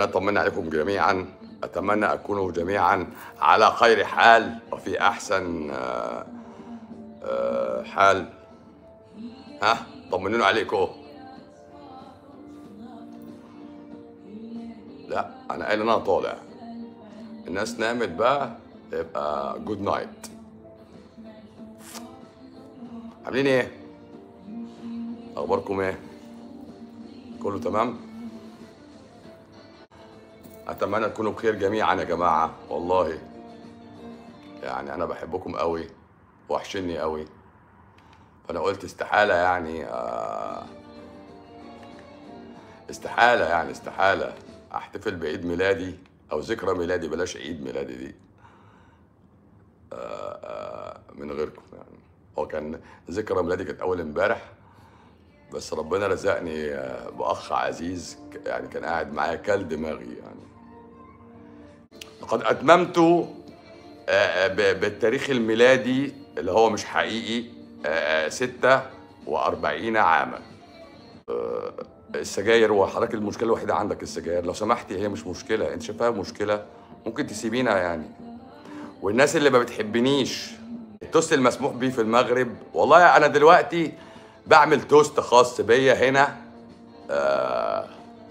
أطمن عليكم جميعا أتمنى أكونوا جميعا على خير حال وفي أحسن آه، آه، حال ها طمنوني عليكم لا أنا قايل إن أنا طالع الناس نامت بقى يبقى جود نايت عاملين ايه؟ اخباركم ايه؟ كله تمام؟ اتمنى تكونوا بخير جميعا يا جماعه والله يعني انا بحبكم قوي وحشني قوي فانا قلت استحاله يعني آه، استحاله يعني استحاله احتفل بعيد ميلادي او ذكرى ميلادي بلاش عيد ميلادي دي آه، آه، من غيركم يعني هو كان ذكرى ميلادي كانت اول امبارح بس ربنا رزقني آه، باخ عزيز ك- يعني كان قاعد معايا كل دماغي يعني لقد اتممت آه، آه، ب- بالتاريخ الميلادي اللي هو مش حقيقي آه، آه، 46 عاما آه، السجاير وحضرتك المشكله الوحيده عندك السجاير لو سمحتي هي مش مشكله انت شايفاها مشكله ممكن تسيبينها يعني والناس اللي ما بتحبنيش التوست المسموح بيه في المغرب والله انا دلوقتي بعمل توست خاص بيا هنا آه،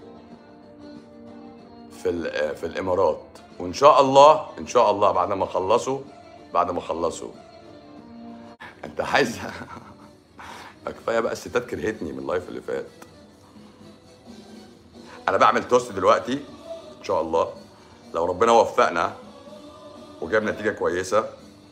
في ال- آه، في الامارات وان شاء الله ان شاء الله بعد ما اخلصوا بعد ما اخلصوا انت عايز كفايه بقى الستات كرهتني من اللايف اللي فات انا بعمل توست دلوقتي ان شاء الله لو ربنا وفقنا وجاب نتيجه كويسه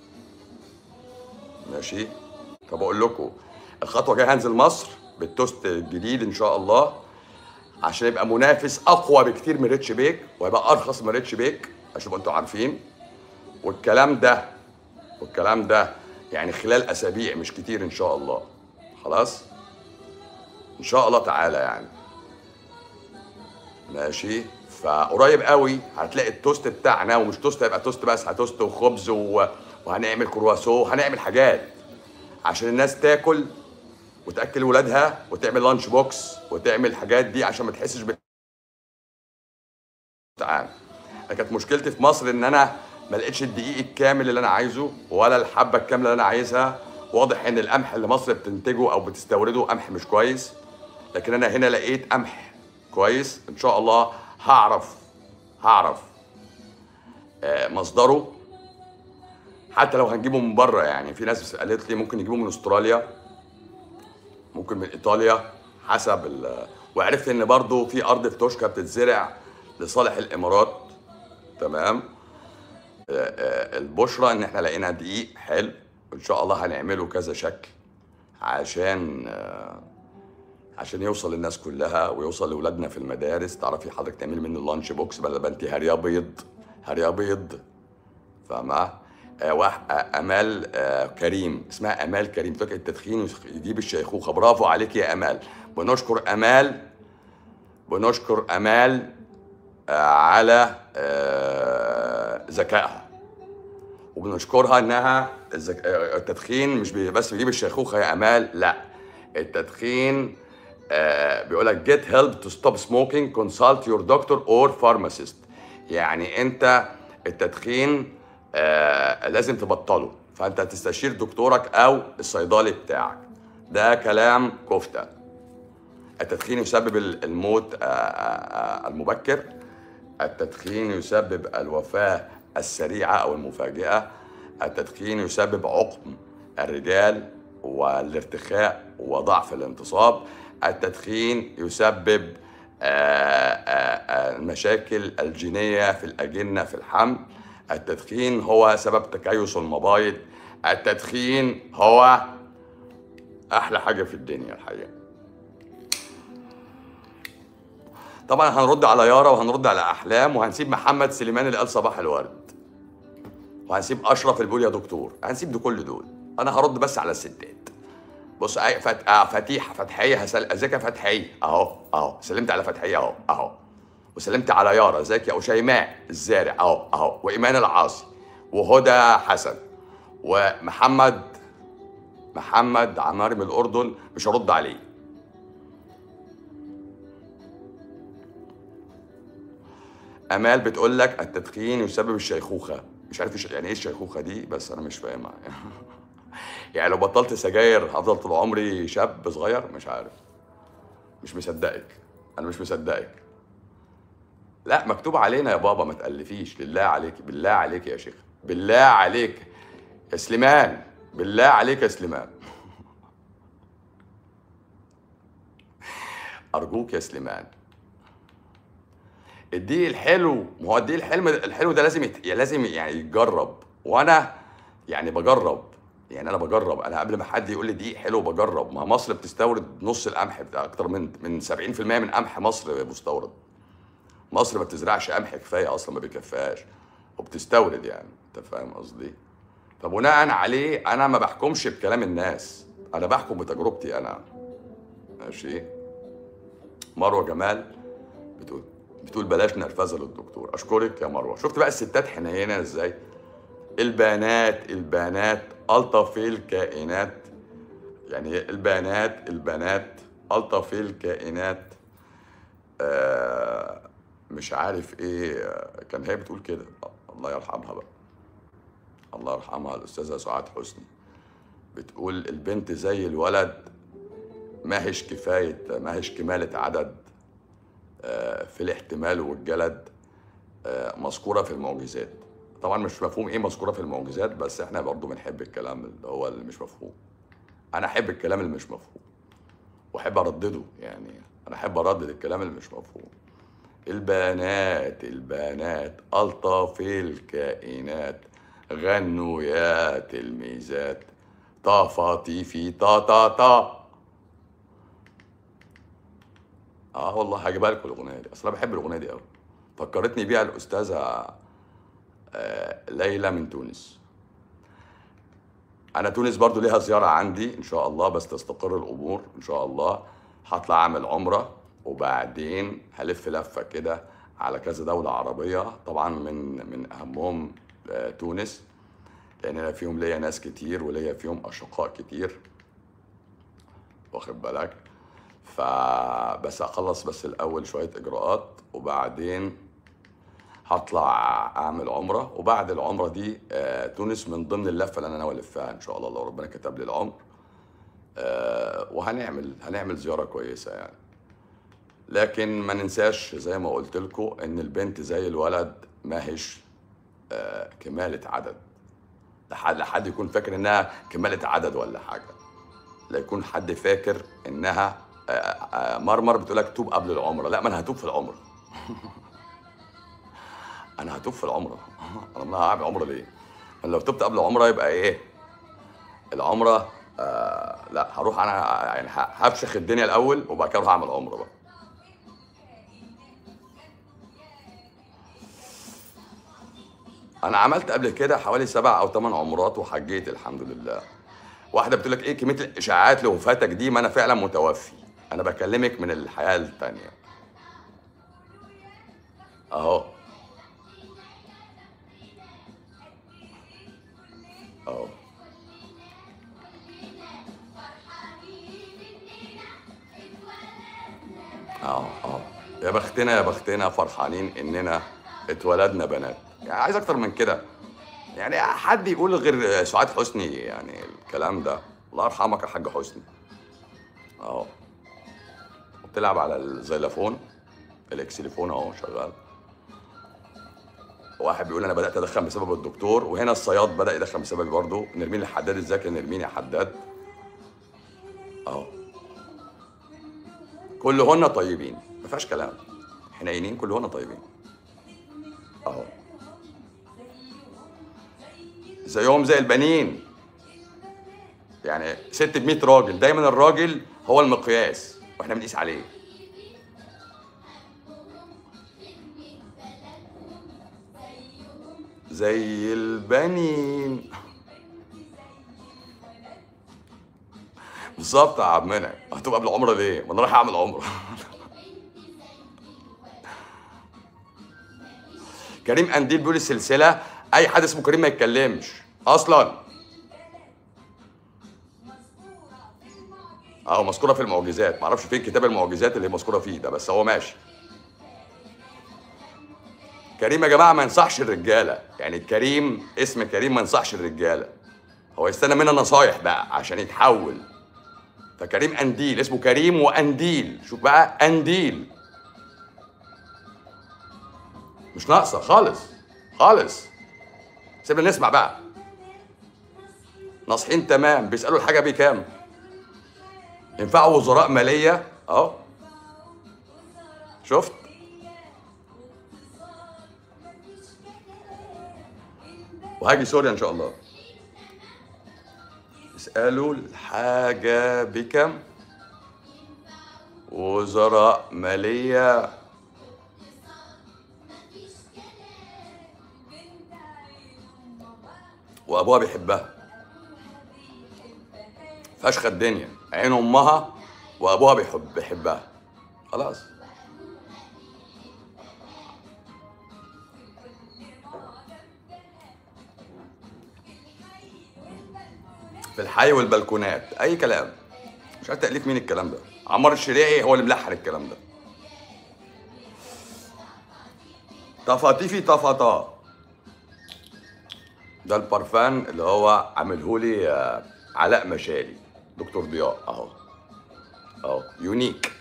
ماشي طب اقول لكم الخطوه الجايه هنزل مصر بالتوست الجديد ان شاء الله عشان يبقى منافس اقوى بكتير من ريتش بيك ويبقى ارخص من ريتش بيك عشان تبقوا انتوا عارفين والكلام ده والكلام ده يعني خلال اسابيع مش كتير ان شاء الله خلاص ان شاء الله تعالى يعني ماشي فقريب قوي هتلاقي التوست بتاعنا ومش توست هيبقى توست بس هتوست وخبز و... وهنعمل كرواسو هنعمل حاجات عشان الناس تاكل وتاكل ولادها وتعمل لانش بوكس وتعمل الحاجات دي عشان ما تحسش بال تعال انا كانت مشكلتي في مصر ان انا ما لقيتش الدقيق الكامل اللي انا عايزه ولا الحبه الكامله اللي انا عايزها واضح ان القمح اللي مصر بتنتجه او بتستورده قمح مش كويس لكن انا هنا لقيت قمح كويس ان شاء الله هعرف هعرف آه، مصدره حتى لو هنجيبه من بره يعني في ناس قالت لي ممكن نجيبه من استراليا ممكن من ايطاليا حسب ال وعرفت ان برضو في ارض في توشكا بتتزرع لصالح الامارات تمام آه، آه، البشرى ان احنا لقينا دقيق حلو ان شاء الله هنعمله كذا شكل عشان آه، عشان يوصل للناس كلها ويوصل لاولادنا في المدارس تعرفي حضرتك تعملي منه اللانش بوكس بدل ما انت هاريه بيض هاريه بيض فاهمه آه واحد آه امال آه كريم اسمها امال كريم تقول التدخين يجيب الشيخوخه برافو عليك يا امال بنشكر امال بنشكر امال آه على آه ذكائها وبنشكرها انها الزك... آه، التدخين مش بي- بس بيجيب الشيخوخه يا امال لا التدخين آه بيقول لك get help to stop smoking consult your doctor or pharmacist يعني انت التدخين آه لازم تبطله فانت تستشير دكتورك او الصيدلي بتاعك ده كلام كفته التدخين يسبب ال- الموت آه، آه، آه، المبكر التدخين يسبب الوفاة السريعة أو المفاجئة التدخين يسبب عقم الرجال والارتخاء وضعف الانتصاب التدخين يسبب آه، آه، آه، المشاكل الجينية في الأجنة في الحمل التدخين هو سبب تكيس المبايض التدخين هو أحلى حاجة في الدنيا الحقيقة طبعا هنرد على يارا وهنرد على احلام وهنسيب محمد سليمان اللي قال صباح الورد وهنسيب اشرف اللي بيقول يا دكتور هنسيب ده كل دول انا هرد بس على الستات بص أي- فت... آه فتيحه فتحيه هسال ازيك يا فتحيه اهو اهو سلمت على فتحيه اهو اهو وسلمت على يارا ازيك يا وشيماء الزارع اهو اهو وايمان العاصي وهدى حسن ومحمد محمد عمار من الاردن مش هرد عليه امال بتقول لك التدخين يسبب الشيخوخه مش عارف إيش- يعني ايه الشيخوخه دي بس انا مش فاهمها يعني لو بطلت سجاير هفضل طول عمري شاب صغير مش عارف مش مصدقك انا مش مصدقك لا مكتوب علينا يا بابا ما تألفيش لله عليك بالله عليك يا شيخ بالله عليك يا سليمان بالله عليك يا سليمان أرجوك يا سليمان الدقيق الحلو ما هو الدقيق الحلم الحلو ده لازم يت... لازم يعني يتجرب وانا يعني بجرب يعني انا بجرب انا قبل ما حد يقول لي دقيق حلو بجرب ما مصر بتستورد نص القمح بتاع اكتر من من 70% من قمح مصر مستورد مصر ما بتزرعش قمح كفايه اصلا ما بيكفيهاش وبتستورد يعني انت فاهم قصدي فبناء عليه انا ما بحكمش بكلام الناس انا بحكم بتجربتي انا ماشي مروه جمال بتقول بتقول بلاش نرفزه للدكتور اشكرك يا مروه شفت بقى الستات حنينه ازاي البنات البنات الطف الكائنات يعني البنات البنات الطف الكائنات آه مش عارف ايه آه، كان هي بتقول كده الله يرحمها بقى الله يرحمها الاستاذه سعاد حسني بتقول البنت زي الولد ما هيش كفايه ما هيش كماله عدد آه، في الاحتمال والجلد آه، مذكوره في المعجزات طبعا مش مفهوم ايه مذكوره في المعجزات بس احنا برضو بنحب الكلام اللي هو اللي مش مفهوم انا احب الكلام اللي مش مفهوم واحب اردده يعني انا احب اردد الكلام اللي مش مفهوم البنات البنات الطف الكائنات غنوا يا تلميذات طافاتي في تا تا تا اه والله هجيبها لكم الاغنيه دي اصل انا بحب الاغنيه دي قوي فكرتني بيها الاستاذه آه، ليلى من تونس انا تونس برضو ليها زياره عندي ان شاء الله بس تستقر الامور ان شاء الله هطلع اعمل عمره وبعدين هلف لفه كده على كذا دوله عربيه طبعا من من اهمهم آه، تونس لان انا فيهم ليا ناس كتير وليا فيهم اشقاء كتير واخد بالك فبس اخلص بس الاول شويه اجراءات وبعدين هطلع اعمل عمره وبعد العمره دي آه، تونس من ضمن اللفه اللي انا ناوي الفها ان شاء الله لو ربنا كتب لي العمر آه، وهنعمل هنعمل زياره كويسه يعني لكن ما ننساش زي ما قلت لكم ان البنت زي الولد ما هيش آه، كماله عدد لحد لحد يكون فاكر انها كماله عدد ولا حاجه لا يكون حد فاكر انها آه، آه، مرمر بتقول لك توب قبل العمره لا ما انا هتوب في العمره انا هتوب في العمره انا ما هعمل عمره ليه انا لو تبت قبل العمره يبقى ايه العمره آه لا هروح انا يعني ه- هفشخ الدنيا الاول وبعد كده اروح اعمل عمره بقى انا عملت قبل كده حوالي سبع او ثمان عمرات وحجيت الحمد لله واحده بتقول لك ايه كميه الاشاعات لوفاتك دي ما انا فعلا متوفي انا بكلمك من الحياه التانيه اهو اهو اه اه يا بختنا يا بختنا فرحانين اننا اتولدنا بنات يعني عايز اكتر من كده يعني حد يقول غير سعاد حسني يعني الكلام ده الله يرحمك يا حاج حسني اهو بتلعب على الزيلافون الاكسليفون اهو شغال واحد بيقول انا بدات ادخن بسبب الدكتور وهنا الصياد بدا يدخن بسببي برضه نرمين الحداد ازيك يا نرمين يا حداد اهو كلهن طيبين ما فيهاش كلام حنينين كلهن طيبين اهو زيهم زي البنين يعني ست ب 100 راجل دايما الراجل هو المقياس واحنا بنقيس عليه زي البنين بالظبط يا عم منعم هتبقى قبل عمره ليه؟ ما انا رايح اعمل عمره كريم قنديل بيقول السلسله اي حد اسمه كريم ما يتكلمش اصلا اه مذكوره في المعجزات معرفش فين كتاب المعجزات اللي مذكوره فيه ده بس هو ماشي كريم يا جماعه ما ينصحش الرجاله يعني كريم اسم كريم ما ينصحش الرجاله هو يستنى منا نصايح بقى عشان يتحول فكريم انديل اسمه كريم وانديل شوف بقى انديل مش ناقصه خالص خالص سيبنا نسمع بقى ناصحين تمام بيسالوا الحاجه بكام ينفعوا وزراء ماليه اهو شفت وهاجي سوريا ان شاء الله اسالوا الحاجه بكم وزراء ماليه وابوها بيحبها فشخ الدنيا عين امها وابوها بيحب بيحبها خلاص في الحي والبلكونات اي كلام مش عارف تاليف مين الكلام ده عمار الشريعي هو اللي ملحن الكلام ده طفاطيفي طفطا ده البرفان اللي هو عاملهولي آه، علاء مشالي دكتور ضياء اهو اهو يونيك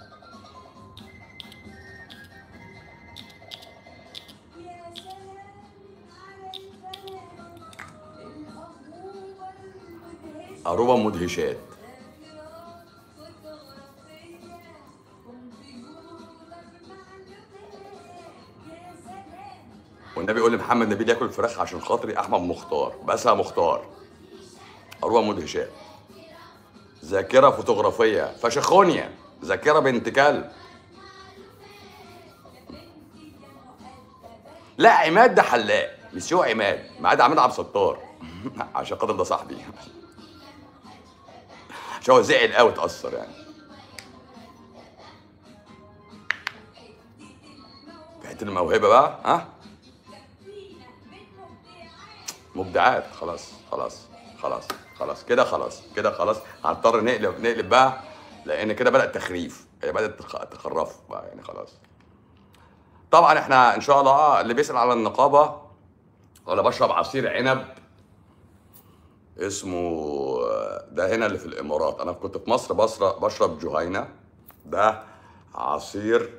أروبة مدهشات والنبي يقول لمحمد نبيل ياكل فراخ عشان خاطري احمد مختار بس يا مختار أروبة مدهشات ذاكرة فوتوغرافية فشخونيا ذاكرة بنت كلب لا عماد ده حلاق مسيو عماد معاد عماد عبد الستار عشان خاطر ده صاحبي عشان هو زعل قوي اتأثر يعني في حتة الموهبة بقى ها مبدعات خلاص خلاص خلاص خلاص كده خلاص كده خلاص هنضطر نقلب نقلب بقى لان كده بدأ تخريف هي بدأت تخ- تخرف بقى يعني خلاص طبعا احنا ان شاء الله آه، اللي بيسأل على النقابة ولا بشرب عصير عنب اسمه آه، ده هنا اللي في الامارات انا كنت في مصر بشرب بشرب جهينة ده عصير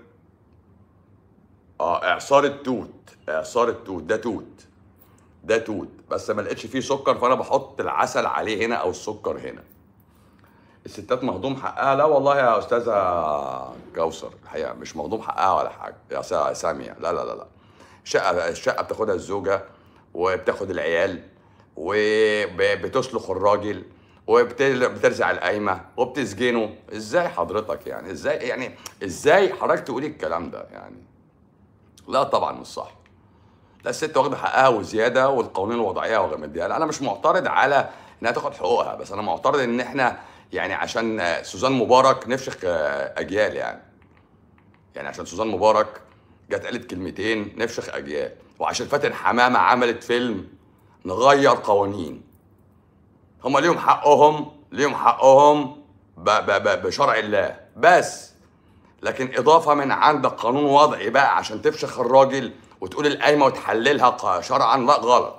اه اعصار التوت اعصار التوت ده توت ده توت بس ما لقيتش فيه سكر فانا بحط العسل عليه هنا او السكر هنا الستات مهضوم حقها لا والله يا استاذه كوثر الحقيقه مش مهضوم حقها ولا حاجه يا سا- ساميه لا لا لا لا الشقه الشقه بتاخدها الزوجه وبتاخد العيال وبتسلخ الراجل وبترزع القايمه وبتسجنه ازاي حضرتك يعني ازاي يعني ازاي حضرتك تقولي الكلام ده يعني لا طبعا مش صح لا الست واخده حقها وزياده والقوانين الوضعيه واخده مديها لا انا مش معترض على انها تاخد حقوقها بس انا معترض ان احنا يعني عشان آه، سوزان مبارك نفشخ آه، اجيال يعني يعني عشان سوزان مبارك جت قالت كلمتين نفشخ اجيال وعشان فاتن حمامه عملت فيلم نغير قوانين هم ليهم حقهم ليهم حقهم ب ب ب بشرع الله بس لكن اضافه من عندك قانون وضعي بقى عشان تفشخ الراجل وتقول القايمه وتحللها ق- شرعا لا غلط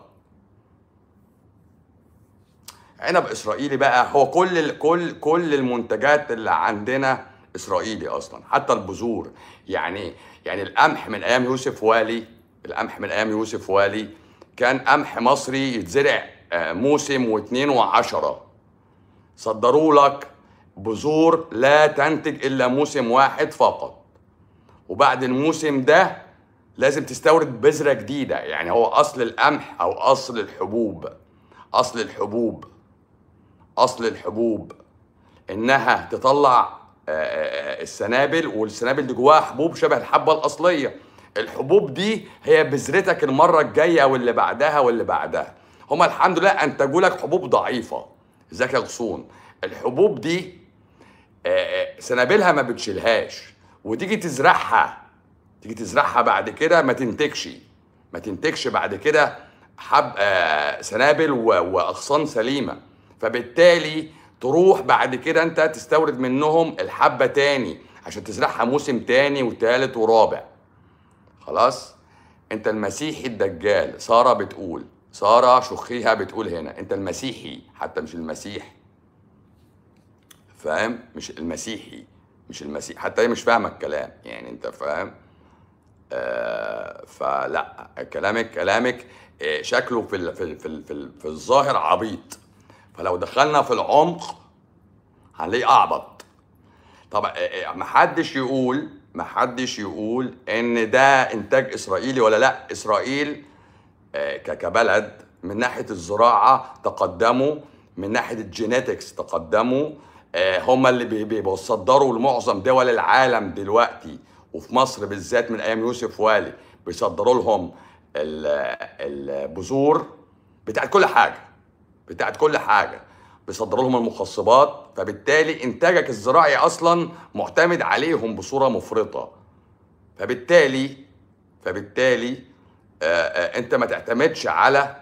عنب اسرائيلي بقى هو كل ال- كل كل المنتجات اللي عندنا اسرائيلي اصلا حتى البذور يعني يعني القمح من ايام يوسف والي القمح من ايام يوسف والي كان قمح مصري يتزرع آه، موسم واثنين وعشرة صدروا لك بذور لا تنتج الا موسم واحد فقط وبعد الموسم ده لازم تستورد بذرة جديدة يعني هو أصل القمح أو أصل الحبوب أصل الحبوب أصل الحبوب إنها تطلع آه، آه، آه، السنابل والسنابل دي جواها حبوب شبه الحبة الأصلية الحبوب دي هي بذرتك المرة الجاية واللي بعدها واللي بعدها هما الحمد لله أنتجوا لك حبوب ضعيفة ذكي غصون الحبوب دي آه، آه، سنابلها ما بتشيلهاش وتيجي تزرعها تيجي تزرعها بعد كده ما تنتجش ما تنتجش بعد كده حب آه، سنابل و- واغصان سليمه فبالتالي تروح بعد كده انت تستورد منهم الحبه تاني عشان تزرعها موسم تاني وتالت ورابع خلاص انت المسيحي الدجال ساره بتقول ساره شخيها بتقول هنا انت المسيحي حتى مش المسيح فاهم مش المسيحي مش المسيح حتى هي مش فاهمه الكلام يعني انت فاهم آه فلا كلامك كلامك آه، شكله في ال في ال في, ال في, ال في الظاهر عبيط فلو دخلنا في العمق هنلاقيه اعبط طب آه، آه، محدش يقول محدش يقول ان ده انتاج اسرائيلي ولا لا اسرائيل آه، ك- كبلد من ناحيه الزراعه تقدموا من ناحيه الجينيتكس تقدموا آه، هم اللي بي- بي- بيصدروا لمعظم دول العالم دلوقتي وفي مصر بالذات من ايام يوسف والي بيصدروا لهم ال- البذور بتاعت كل حاجه بتاعت كل حاجه بيصدروا لهم المخصبات فبالتالي انتاجك الزراعي اصلا معتمد عليهم بصوره مفرطه فبالتالي فبالتالي آه، آه، انت ما تعتمدش على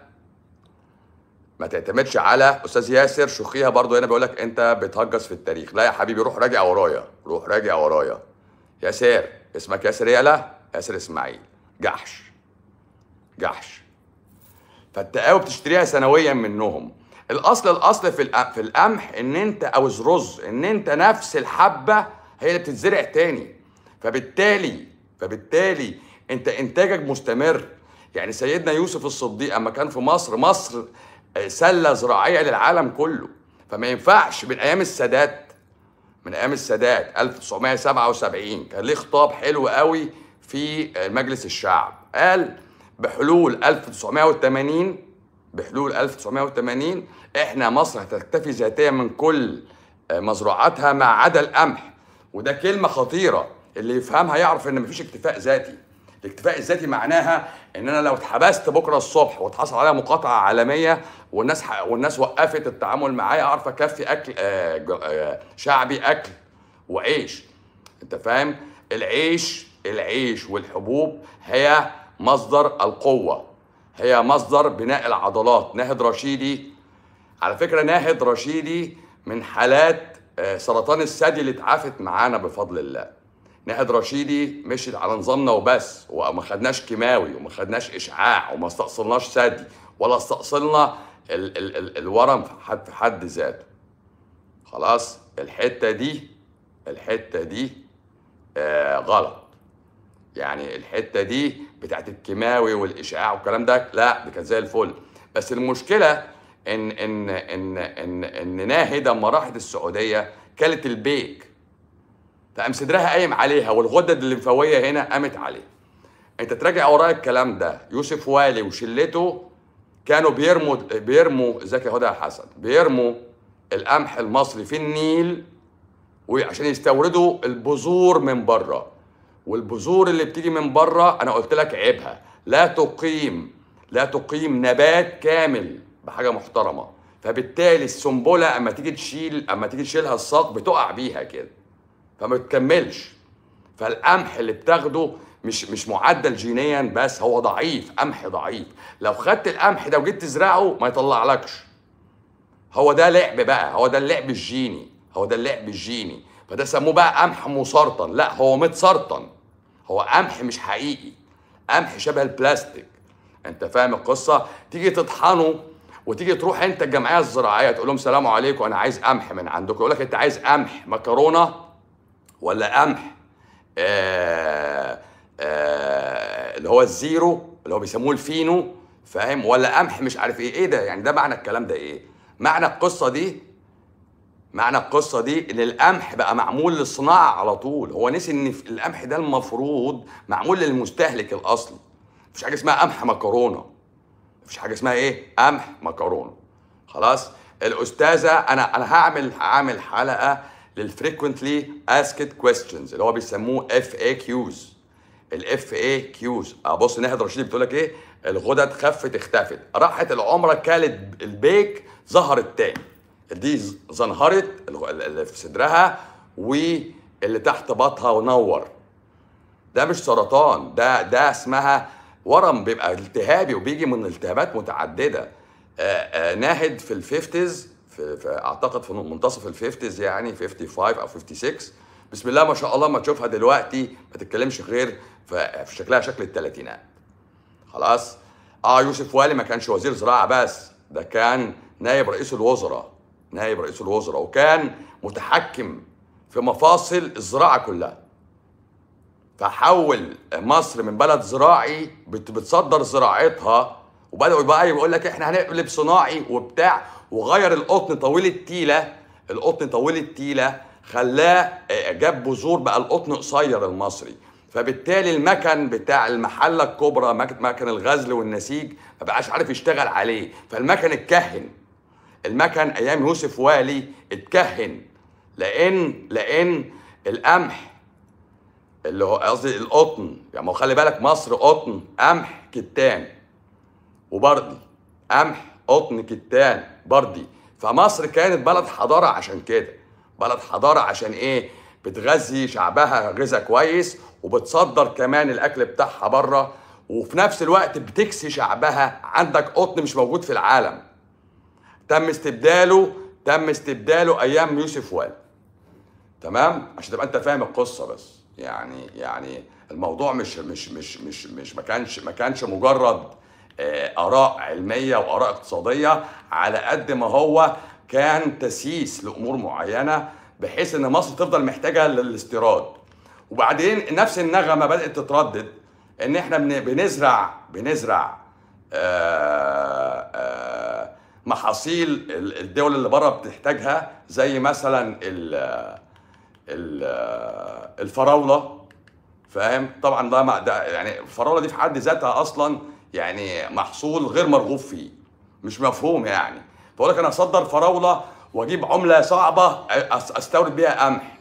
ما تعتمدش على استاذ ياسر شخيها برضو هنا بيقول لك انت بتهجس في التاريخ لا يا حبيبي روح راجع ورايا روح راجع ورايا ياسر اسمك ياسر يالا ياسر اسماعيل جحش جحش فالتقاوي بتشتريها سنويا منهم الاصل الاصل في الأ- في القمح ان انت او الرز ان انت نفس الحبه هي اللي بتتزرع تاني فبالتالي فبالتالي انت انتاجك مستمر يعني سيدنا يوسف الصديق اما كان في مصر مصر آه، سله زراعيه للعالم كله فما ينفعش من ايام السادات من ايام السادات 1977 كان ليه خطاب حلو قوي في مجلس الشعب قال بحلول 1980 بحلول 1980 احنا مصر هتكتفي ذاتيا من كل مزروعاتها ما عدا القمح وده كلمه خطيره اللي يفهمها يعرف ان مفيش اكتفاء ذاتي الاكتفاء الذاتي معناها ان انا لو اتحبست بكره الصبح واتحصل عليها مقاطعه عالميه والناس ح... والناس وقفت التعامل معايا اعرف اكفي اكل آه ج- آه شعبي اكل وعيش انت فاهم العيش العيش والحبوب هي مصدر القوه هي مصدر بناء العضلات ناهد رشيدي على فكره ناهد رشيدي من حالات آه، سرطان الثدي اللي اتعافت معانا بفضل الله ناهد رشيدي مشيت على نظامنا وبس وما خدناش كيماوي وما خدناش اشعاع وما استأصلناش ثدي ولا استأصلنا ال ال ال الورم في حد, في حد ذاته خلاص الحته دي الحته دي آه غلط يعني الحته دي بتاعت الكيماوي والاشعاع والكلام ده لا دي كانت زي الفل بس المشكله ان ان ان ان ان ناهد لما راحت السعوديه كلت البيك فقام صدرها قايم عليها والغدد الليمفاويه هنا قامت عليه انت تراجع ورايا الكلام ده يوسف والي وشلته كانوا بيرموا بيرموا ازيك يا هدى يا حسن بيرموا القمح المصري في النيل وعشان يستوردوا البذور من بره والبذور اللي بتيجي من بره انا قلت لك عيبها لا تقيم لا تقيم نبات كامل بحاجه محترمه فبالتالي السنبله اما تيجي تشيل اما تيجي تشيلها الساق بتقع بيها كده فما بتكملش فالقمح اللي بتاخده مش مش معدل جينيا بس هو ضعيف قمح ضعيف لو خدت القمح ده وجيت تزرعه ما يطلعلكش هو ده لعب بقى هو ده اللعب الجيني هو ده اللعب الجيني فده سموه بقى قمح مسرطن لا هو متسرطن هو قمح مش حقيقي قمح شبه البلاستيك انت فاهم القصه تيجي تطحنه وتيجي تروح انت الجمعيه الزراعيه تقول لهم سلام عليكم انا عايز قمح من عندكم يقول لك انت عايز قمح مكرونه ولا قمح آه آه اللي هو الزيرو اللي هو بيسموه الفينو فاهم ولا قمح مش عارف ايه ايه ده يعني ده معنى الكلام ده ايه معنى القصه دي معنى القصه دي ان القمح بقى معمول للصناعه على طول هو نسي ان في- القمح ده المفروض معمول للمستهلك الاصلي مفيش حاجه اسمها قمح مكرونه مفيش حاجه اسمها ايه قمح مكرونه خلاص الاستاذه انا انا هعمل هعمل حلقه للفريكوينتلي اسكت كويستشنز اللي هو بيسموه اف اي كيوز الاف اي كيوز ابص ناهد رشيد بتقول لك ايه الغدد خفت اختفت راحت العمره كانت البيك ظهرت تاني دي ز- زنهرت الغ- اللي في صدرها واللي تحت بطها ونور ده مش سرطان ده ده اسمها ورم بيبقى التهابي وبيجي من التهابات متعدده آه، آه، ناهد في الفيفتيز في, في اعتقد في منتصف الفيفتيز يعني 55 او 56 بسم الله ما شاء الله ما تشوفها دلوقتي ما تتكلمش غير في في شكلها شكل الثلاثينات خلاص اه يوسف والي ما كانش وزير زراعه بس ده كان نائب رئيس الوزراء نائب رئيس الوزراء وكان متحكم في مفاصل الزراعه كلها فحول مصر من بلد زراعي بت- بتصدر زراعتها وبداوا بقى يقول لك احنا هنقلب صناعي وبتاع وغير القطن طويل التيله القطن طويل التيله خلاه آه، جاب بذور بقى القطن قصير المصري فبالتالي المكن بتاع المحله الكبرى مك- مكن الغزل والنسيج ما بقاش عارف يشتغل عليه فالمكن اتكهن المكن ايام يوسف والي اتكهن لان لان القمح اللي هو قصدي القطن يعني ما هو خلي بالك مصر قطن قمح كتان وبردي قمح قطن كتان بردي فمصر كانت بلد حضاره عشان كده بلد حضاره عشان ايه بتغذي شعبها غذاء كويس وبتصدر كمان الاكل بتاعها بره وفي نفس الوقت بتكسي شعبها عندك قطن مش موجود في العالم تم استبداله تم استبداله ايام يوسف والي تمام عشان تبقى انت فاهم القصه بس يعني يعني الموضوع مش مش مش مش مش ما كانش ما كانش مجرد آه، اراء علميه واراء اقتصاديه على قد ما هو كان تسييس لامور معينه بحيث ان مصر تفضل محتاجه للاستيراد وبعدين نفس النغمه بدات تتردد ان احنا بن- بنزرع بنزرع آه، آه، محاصيل ال- الدول اللي بره بتحتاجها زي مثلا ال- ال- الفراوله فاهم طبعا ده, مع- ده يعني الفراوله دي في حد ذاتها اصلا يعني محصول غير مرغوب فيه مش مفهوم يعني بقول لك انا اصدر فراوله واجيب عمله صعبه أس- استورد بيها قمح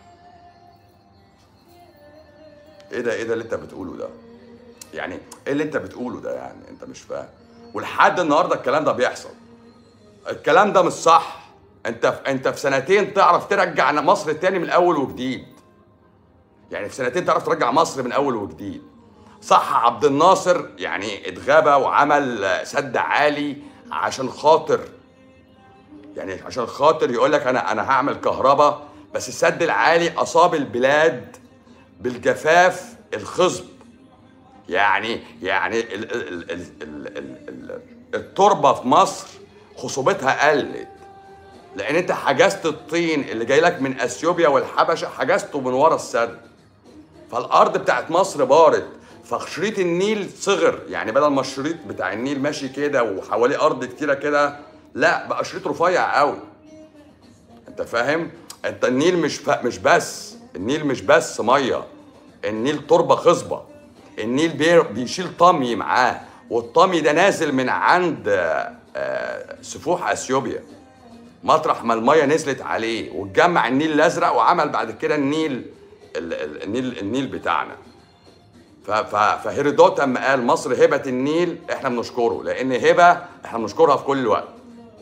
ايه ده ايه ده اللي انت بتقوله ده يعني ايه اللي انت بتقوله ده يعني انت مش فاهم ولحد النهارده الكلام ده بيحصل الكلام ده مش صح انت في انت في سنتين تعرف ترجع مصر تاني من اول وجديد يعني في سنتين تعرف ترجع مصر من اول وجديد صح عبد الناصر يعني اتغابى وعمل سد عالي عشان خاطر يعني عشان خاطر يقول لك انا انا هعمل كهرباء بس السد العالي اصاب البلاد بالجفاف الخصب يعني يعني ال ال ال ال ال ال التربه في مصر خصوبتها قلت لان انت حجزت الطين اللي جاي لك من اثيوبيا والحبشه حجزته من ورا السد فالارض بتاعت مصر بارت فشريط النيل صغر يعني بدل ما الشريط بتاع النيل ماشي كده وحواليه ارض كتيره كده لا بقى شريط رفيع قوي انت فاهم انت النيل مش ف... مش بس النيل مش بس ميه النيل تربه خصبه النيل بي... بيشيل طمي معاه والطمي ده نازل من عند آه، آه، سفوح اثيوبيا مطرح ما الميه نزلت عليه واتجمع النيل الازرق وعمل بعد كده النيل ال- ال- النيل النيل بتاعنا ف- ف- فهيرودوت لما قال مصر هبه النيل احنا بنشكره لان هبه احنا بنشكرها في كل وقت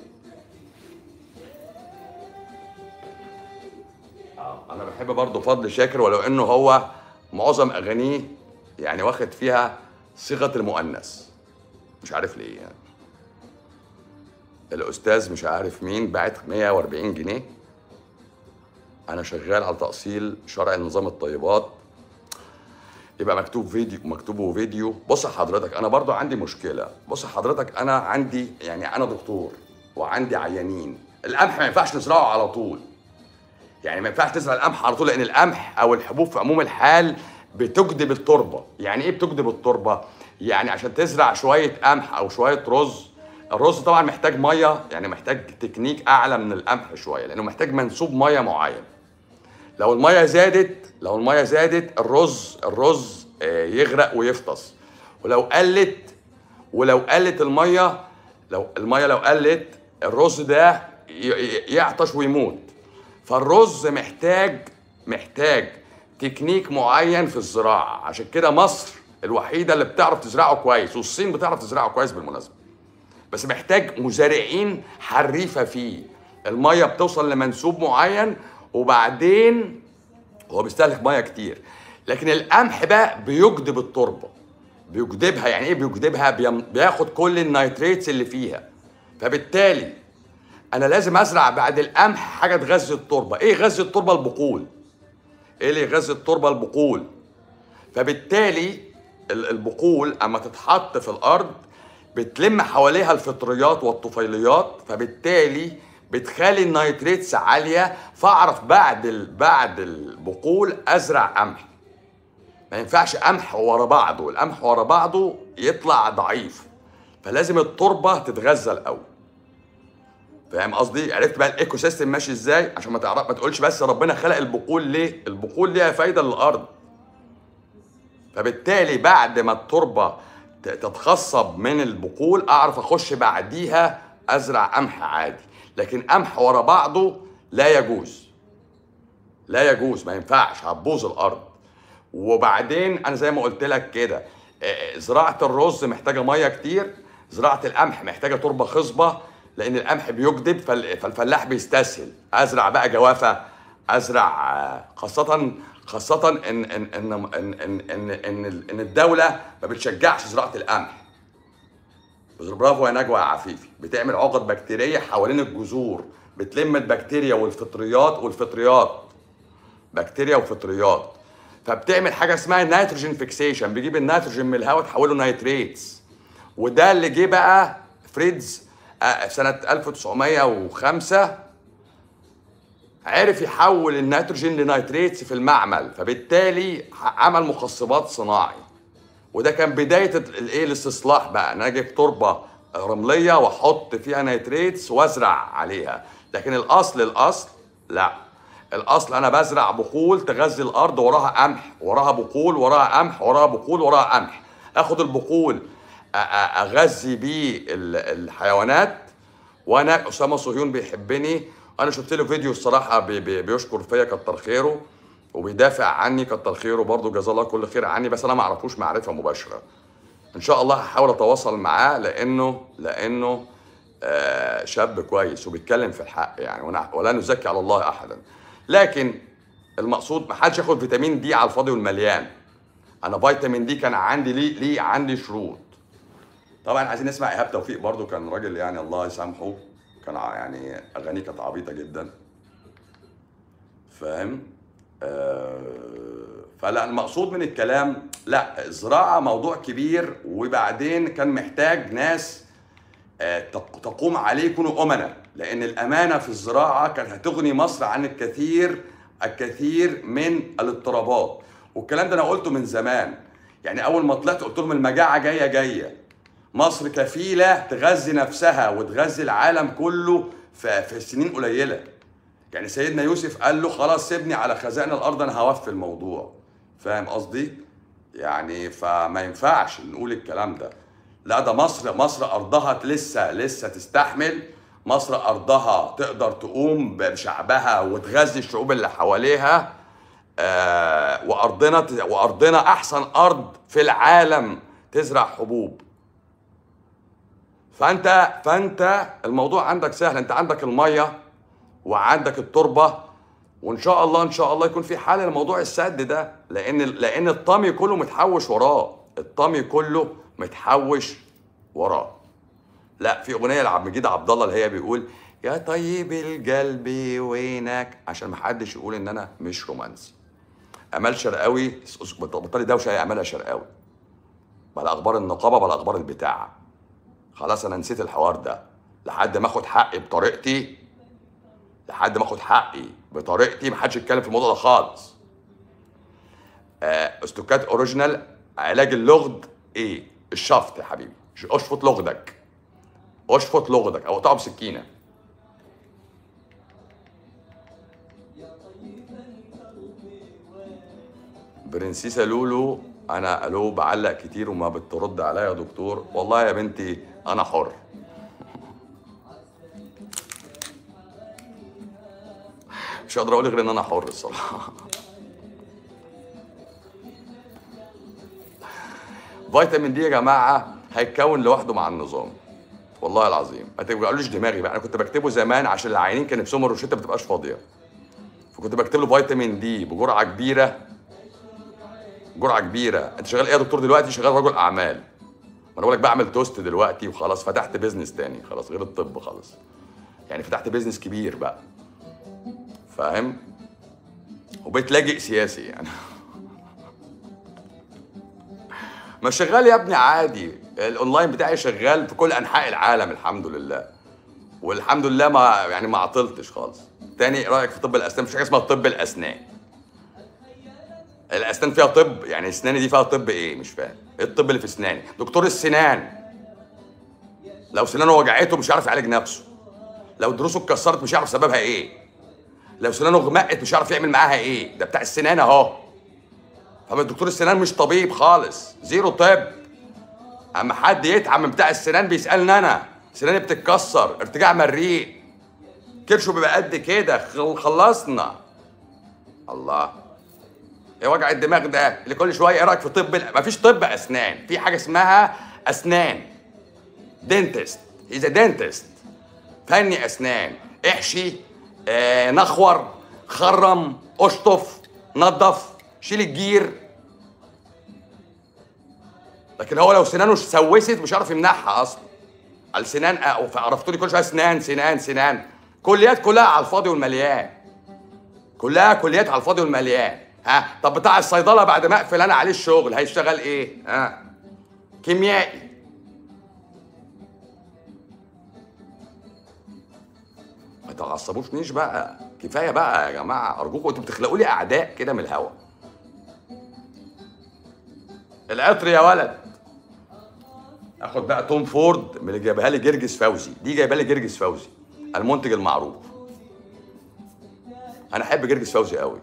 انا بحب برضه فضل شاكر ولو انه هو معظم اغانيه يعني واخد فيها صيغه المؤنث مش عارف ليه يعني الاستاذ مش عارف مين باعت 140 جنيه انا شغال على تاصيل شرع نظام الطيبات يبقى مكتوب فيديو مكتوبه فيديو بص حضرتك انا برضو عندي مشكله بص حضرتك انا عندي يعني انا دكتور وعندي عيانين القمح ما ينفعش نزرعه على طول يعني ما ينفعش تزرع القمح على طول لان القمح او الحبوب في عموم الحال بتجدب التربه يعني ايه بتجدب التربه يعني عشان تزرع شويه قمح او شويه رز الرز طبعا محتاج ميه يعني محتاج تكنيك اعلى من القمح شويه لانه محتاج منسوب ميه معين لو الميه زادت لو الميه زادت الرز الرز آه، يغرق ويفطس ولو قلت ولو قلت الميه لو الميه لو قلت الرز ده ي- ي- يعطش ويموت فالرز محتاج محتاج تكنيك معين في الزراعه عشان كده مصر الوحيده اللي بتعرف تزرعه كويس والصين بتعرف تزرعه كويس بالمناسبه بس محتاج مزارعين حريفه فيه الميه بتوصل لمنسوب معين وبعدين هو بيستهلك ميه كتير لكن القمح بقى بيجدب التربه بيجدبها يعني ايه بيجدبها بيم- بياخد كل النيتريتس اللي فيها فبالتالي انا لازم ازرع بعد القمح حاجه تغذي التربه ايه يغذي التربه البقول ايه اللي يغذي التربه البقول فبالتالي ال- البقول اما تتحط في الارض بتلم حواليها الفطريات والطفيليات فبالتالي بتخلي النيتريتس عاليه فاعرف بعد ال... بعد البقول ازرع قمح ما ينفعش قمح ورا بعضه القمح ورا بعضه يطلع ضعيف فلازم التربه تتغذى الاول فاهم قصدي عرفت بقى الايكو سيستم ماشي ازاي عشان ما تعرف ما تقولش بس ربنا خلق البقول ليه البقول ليها فايده للارض فبالتالي بعد ما التربه ت- تتخصب من البقول اعرف اخش بعديها ازرع قمح عادي لكن قمح ورا بعضه لا يجوز لا يجوز ما ينفعش هتبوظ الارض وبعدين انا زي ما قلت لك كده آه، زراعه الرز محتاجه ميه كتير زراعه القمح محتاجه تربه خصبه لان القمح بيجدب فال- فالفلاح بيستسهل ازرع بقى جوافه ازرع آه، خاصه خاصه ان ان ان ان ان ان, إن, إن الدوله ما بتشجعش زراعه القمح بس برافو يا نجوى يا عفيفي بتعمل عقد بكتيريه حوالين الجذور بتلم البكتيريا والفطريات والفطريات بكتيريا وفطريات فبتعمل حاجه اسمها نيتروجين فيكسيشن بيجيب النيتروجين من الهواء تحوله نيتريتس وده اللي جه بقى فريدز آه، في سنه 1905 عرف يحول النيتروجين لنيتريتس في المعمل فبالتالي عمل مخصبات صناعي وده كان بدايه ال- الايه الاستصلاح بقى ان انا اجيب تربه رمليه واحط فيها نيتريتس وازرع عليها لكن الاصل الاصل لا الاصل انا بزرع بقول تغذي الارض وراها قمح وراها بقول وراها قمح وراها بقول وراها قمح اخد البقول أ- أ- اغذي بيه ال- الحيوانات وانا اسامه صهيون بيحبني انا شفت له فيديو الصراحه بي بي بيشكر فيا كتر خيره وبيدافع عني كتر خيره برضه جزاه الله كل خير عني بس انا ما اعرفوش معرفه مباشره ان شاء الله هحاول اتواصل معاه لانه لانه آه شاب كويس وبيتكلم في الحق يعني ونا- ولا نزكي على الله احدا لكن المقصود ما حدش ياخد فيتامين دي على الفاضي والمليان انا فيتامين دي كان عندي ليه ليه عندي شروط طبعا عايزين نسمع ايهاب توفيق برضو كان راجل يعني الله يسامحه كان ع- يعني اغانيه كانت عبيطه جدا فاهم آه فلا المقصود من الكلام لا الزراعه موضوع كبير وبعدين كان محتاج ناس آه، تق- تقوم عليه يكونوا أمناء لأن الأمانة في الزراعة كانت هتغني مصر عن الكثير الكثير من الاضطرابات والكلام ده أنا قلته من زمان يعني أول ما طلعت قلت لهم المجاعة جاية جاية مصر كفيلة تغذي نفسها وتغذي العالم كله في, في سنين قليلة يعني سيدنا يوسف قال له خلاص سيبني على خزائن الأرض أنا هوفي الموضوع فاهم قصدي؟ يعني فما ينفعش نقول الكلام ده لا ده مصر مصر ارضها لسه لسه تستحمل مصر ارضها تقدر تقوم بشعبها وتغذي الشعوب اللي حواليها آه وارضنا وارضنا احسن ارض في العالم تزرع حبوب فانت فانت الموضوع عندك سهل انت عندك الميه وعندك التربه وان شاء الله ان شاء الله يكون في حل لموضوع السد ده لان لان الطمي كله متحوش وراه الطمي كله متحوش وراه لا في اغنيه لعبد المجيد عبد الله اللي هي بيقول يا طيب القلب وينك عشان ما حدش يقول ان انا مش رومانسي امال شرقاوي بطلي دوشه يا امال يا شرقاوي بلا اخبار النقابه بلا اخبار البتاع خلاص انا نسيت الحوار ده لحد ما اخد حقي بطريقتي لحد ما اخد حقي بطريقتي محدش يتكلم في الموضوع ده خالص آه، استوكات اوريجينال علاج اللغد ايه الشفط يا حبيبي ش- اشفط لغدك اشفط لغدك او اقطعه بسكينه برنسيسة لولو انا الو بعلق كتير وما بترد عليا يا دكتور والله يا بنتي انا حر مش قادر اقول غير ان انا حر الصراحه فيتامين دي يا جماعه هيتكون لوحده مع النظام والله العظيم ما تقولوش دماغي بقى انا كنت بكتبه زمان عشان العيانين كان نفسهم الروشته ما تبقاش فاضيه فكنت بكتب له فيتامين دي بجرعه كبيره جرعه كبيره انت شغال ايه يا دكتور دلوقتي شغال رجل اعمال ما انا بقول لك بعمل توست دلوقتي وخلاص فتحت بيزنس تاني خلاص غير الطب خلاص يعني فتحت بيزنس كبير بقى فاهم وبقيت لاجئ سياسي يعني ما شغال يا ابني عادي الاونلاين بتاعي شغال في كل انحاء العالم الحمد لله والحمد لله ما يعني ما عطلتش خالص تاني رايك في طب الاسنان مفيش حاجه اسمها طب الاسنان الاسنان فيها طب يعني اسناني دي فيها طب ايه مش فاهم ايه الطب اللي في اسناني دكتور السنان لو سنانه وجعته مش هيعرف يعالج نفسه لو دروسه اتكسرت مش هيعرف سببها ايه لو سنانه غمقت مش هيعرف يعمل معاها ايه ده بتاع السنان اهو فما دكتور السنان مش طبيب خالص زيرو طب اما حد يتعب من بتاع السنان بيسالني انا سناني بتتكسر ارتجاع مريء كرشه بيبقى قد كده خل- خلصنا الله ايه وجع الدماغ ده اللي كل شويه ايه رايك في طب ال- مفيش طب اسنان في حاجه اسمها اسنان دنتست هيز دنتست فني اسنان احشي آه نخور خرم اشطف نظف شيل الجير لكن هو لو سنانه سوست مش هيعرف يمنعها اصلا السنان أ- عرفتوني كل شويه سنان سنان سنان كليات كلها على الفاضي والمليان كلها كليات على الفاضي والمليان ها طب بتاع الصيدله بعد ما اقفل انا عليه الشغل هيشتغل ايه ها كيميائي ما تعصبوشنيش بقى كفايه بقى يا جماعه ارجوكم انتوا بتخلقوا لي اعداء كده من الهوا العطر يا ولد اخد بقى توم فورد من اللي جايبها لي جرجس فوزي دي جايبها لي جرجس فوزي المنتج المعروف انا احب جرجس فوزي قوي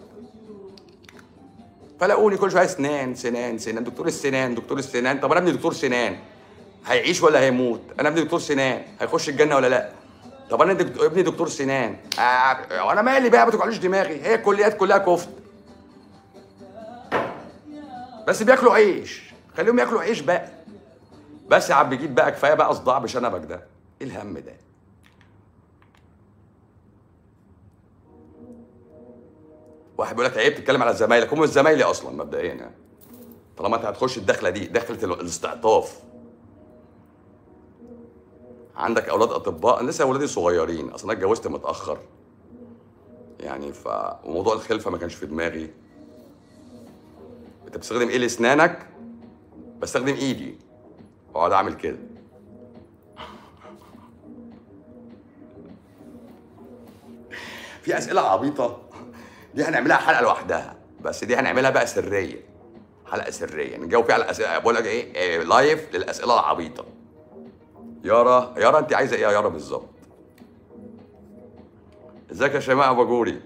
فلاقوني كل شويه سنان سنان سنان دكتور السنان دكتور السنان طب انا ابني دكتور سنان هيعيش ولا هيموت انا ابني دكتور سنان هيخش الجنه ولا لا طب انا دك- ابني دكتور سنان آه، وانا مالي بقى ما توجعليش دماغي هي الكليات كلها كفت بس بياكلوا عيش خليهم ياكلوا عيش بقى بس يا عم بجيب بقى كفايه بقى صداع بشنبك ده ايه الهم ده واحد بيقول لك عيب تتكلم على زمايلك هم مش زمايلي اصلا مبدئيا يعني طالما انت هتخش الدخله دي دخله ال- الاستعطاف عندك اولاد اطباء أنا لسه اولادي صغيرين اصلا انا اتجوزت متاخر يعني ف وموضوع الخلفه ما كانش في دماغي انت بتستخدم ايه لاسنانك بستخدم ايدي واقعد اعمل كده في اسئله عبيطه دي هنعملها حلقه لوحدها بس دي هنعملها بقى سريه حلقه سريه نجاوب فيها على الاسئله بقول لك ايه إيه، لايف للاسئله العبيطه يارا يارا انت عايزه ايه يا يارا بالظبط ازيك يا شيماء ابو جوري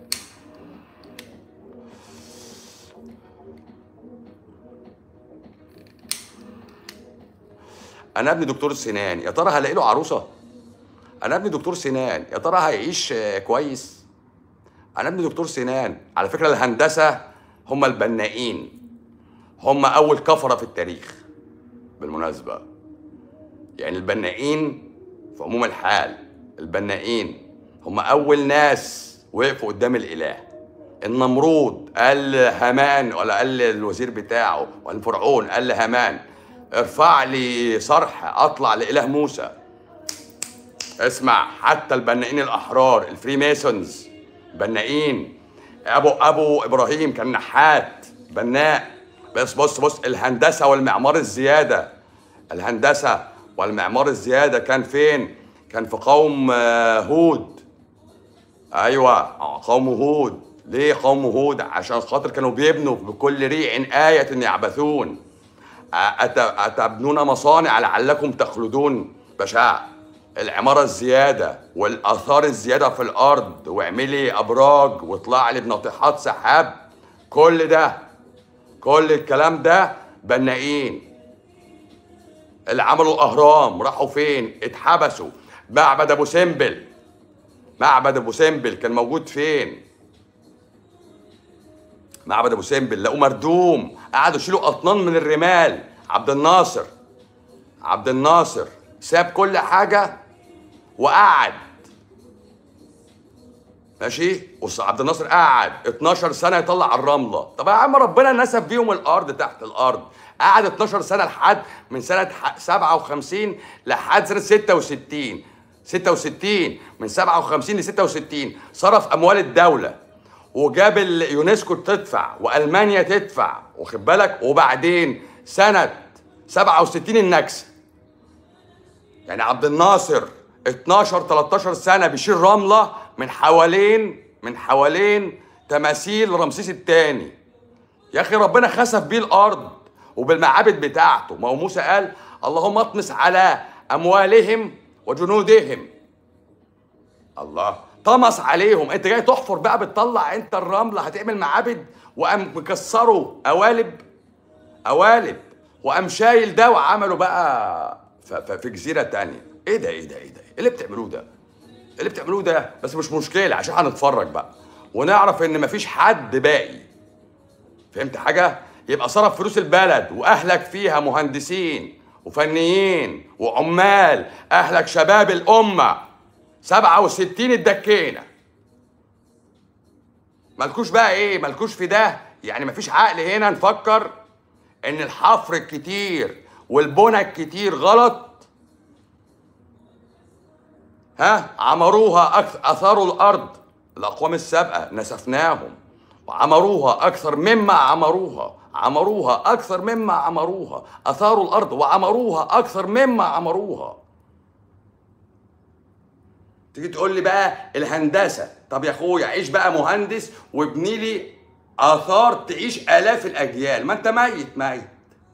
انا ابني دكتور سنان يا ترى هلاقي له عروسه انا ابني دكتور سنان يا ترى هيعيش آه، كويس انا ابني دكتور سنان على فكره الهندسه هم البنائين هم اول كفره في التاريخ بالمناسبه يعني البنائين في عموم الحال البنائين هم اول ناس وقفوا قدام الاله النمرود قال هامان ولا قال الوزير بتاعه ولا فرعون قال لهامان ارفع لي صرح اطلع لاله موسى اسمع حتى البنائين الاحرار الفريميسونز بنائين ابو ابو ابراهيم كان نحات بناء بس بص بص الهندسه والمعمار الزياده الهندسه والمعمار الزياده كان فين كان في قوم آه، هود ايوه قوم هود ليه قوم هود عشان خاطر كانوا بيبنوا بكل ريع آية يعبثون أت- أتبنون مصانع لعلكم تخلدون باشا العمارة الزيادة والآثار الزيادة في الأرض واعملي أبراج واطلع لي بناطحات سحاب كل ده كل الكلام ده بنائين اللي عملوا الأهرام راحوا فين؟ اتحبسوا معبد أبو سمبل معبد أبو سمبل كان موجود فين؟ معبد ابو سمبل لقوه مردوم قعدوا يشيلوا اطنان من الرمال عبد الناصر عبد الناصر ساب كل حاجه وقعد ماشي وعبد الناصر قعد 12 سنه يطلع الرمله طب يا عم ربنا نسب بيهم الارض تحت الارض قعد 12 سنه لحد من سنه ح- 57 لحد سنه 66 66 من 57 ل 66 صرف اموال الدوله وجاب اليونسكو تدفع والمانيا تدفع واخد بالك وبعدين سنه 67 النكسه يعني عبد الناصر 12 13 سنه بيشيل رمله من حوالين من حوالين تماثيل رمسيس الثاني يا اخي ربنا خسف بيه الارض وبالمعابد بتاعته ما هو موسى قال اللهم اطمس على اموالهم وجنودهم الله طمس عليهم انت جاي تحفر بقى بتطلع انت الرمله هتعمل معابد وقام مكسروا قوالب قوالب وقام شايل ده وعملوا بقى ف- ف- في جزيره تانية ايه ده ايه ده ايه ده ايه اللي بتعملوه ده ايه اللي بتعملوه ده بس مش مشكله عشان هنتفرج بقى ونعرف ان مفيش حد باقي فهمت حاجه يبقى صرف فلوس البلد واهلك فيها مهندسين وفنيين وعمال اهلك شباب الامه 67 الدكينه مالكوش بقى ايه مالكوش في ده يعني مفيش عقل هنا نفكر ان الحفر الكتير والبنى الكتير غلط ها عمروها أكثر أثاروا الأرض الأقوام السابقة نسفناهم وعمروها أكثر مما عمروها عمروها أكثر مما عمروها أثاروا الأرض وعمروها أكثر مما عمروها تيجي تقول لي بقى الهندسة طب يا أخويا عيش بقى مهندس وابني لي آثار تعيش آلاف الأجيال ما أنت ميت ميت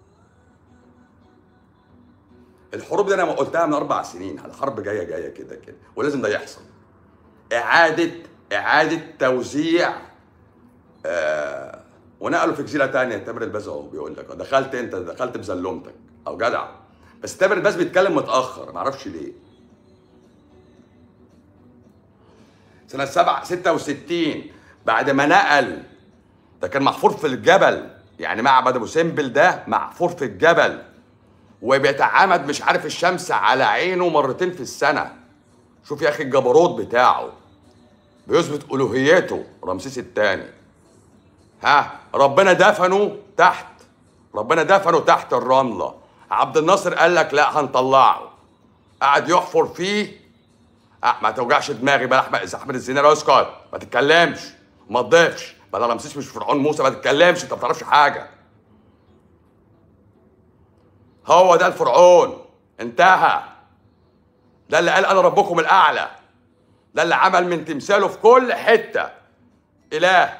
الحروب دي انا ما قلتها من اربع سنين الحرب جايه جايه كده كده ولازم ده يحصل اعاده اعاده توزيع آه ونقلوا في جزيره تانية تامر الباز اهو بيقول لك دخلت انت دخلت بزلومتك او جدع بس تامر الباز بيتكلم متاخر معرفش ليه سنه 7 66 بعد ما نقل ده كان محفور في الجبل يعني معبد ابو سمبل ده محفور في الجبل وبيتعامد مش عارف الشمس على عينه مرتين في السنة شوف يا أخي الجبروت بتاعه بيثبت ألوهيته رمسيس الثاني ها ربنا دفنه تحت ربنا دفنه تحت الرملة عبد الناصر قال لك لا هنطلعه قعد يحفر فيه أه ما توجعش دماغي بقى احمد احمد الزناري اسكت ما تتكلمش ما تضيفش بقى رمسيس مش فرعون موسى ما تتكلمش انت ما بتعرفش حاجه هو ده الفرعون انتهى ده اللي قال انا ربكم الاعلى ده اللي عمل من تمثاله في كل حته اله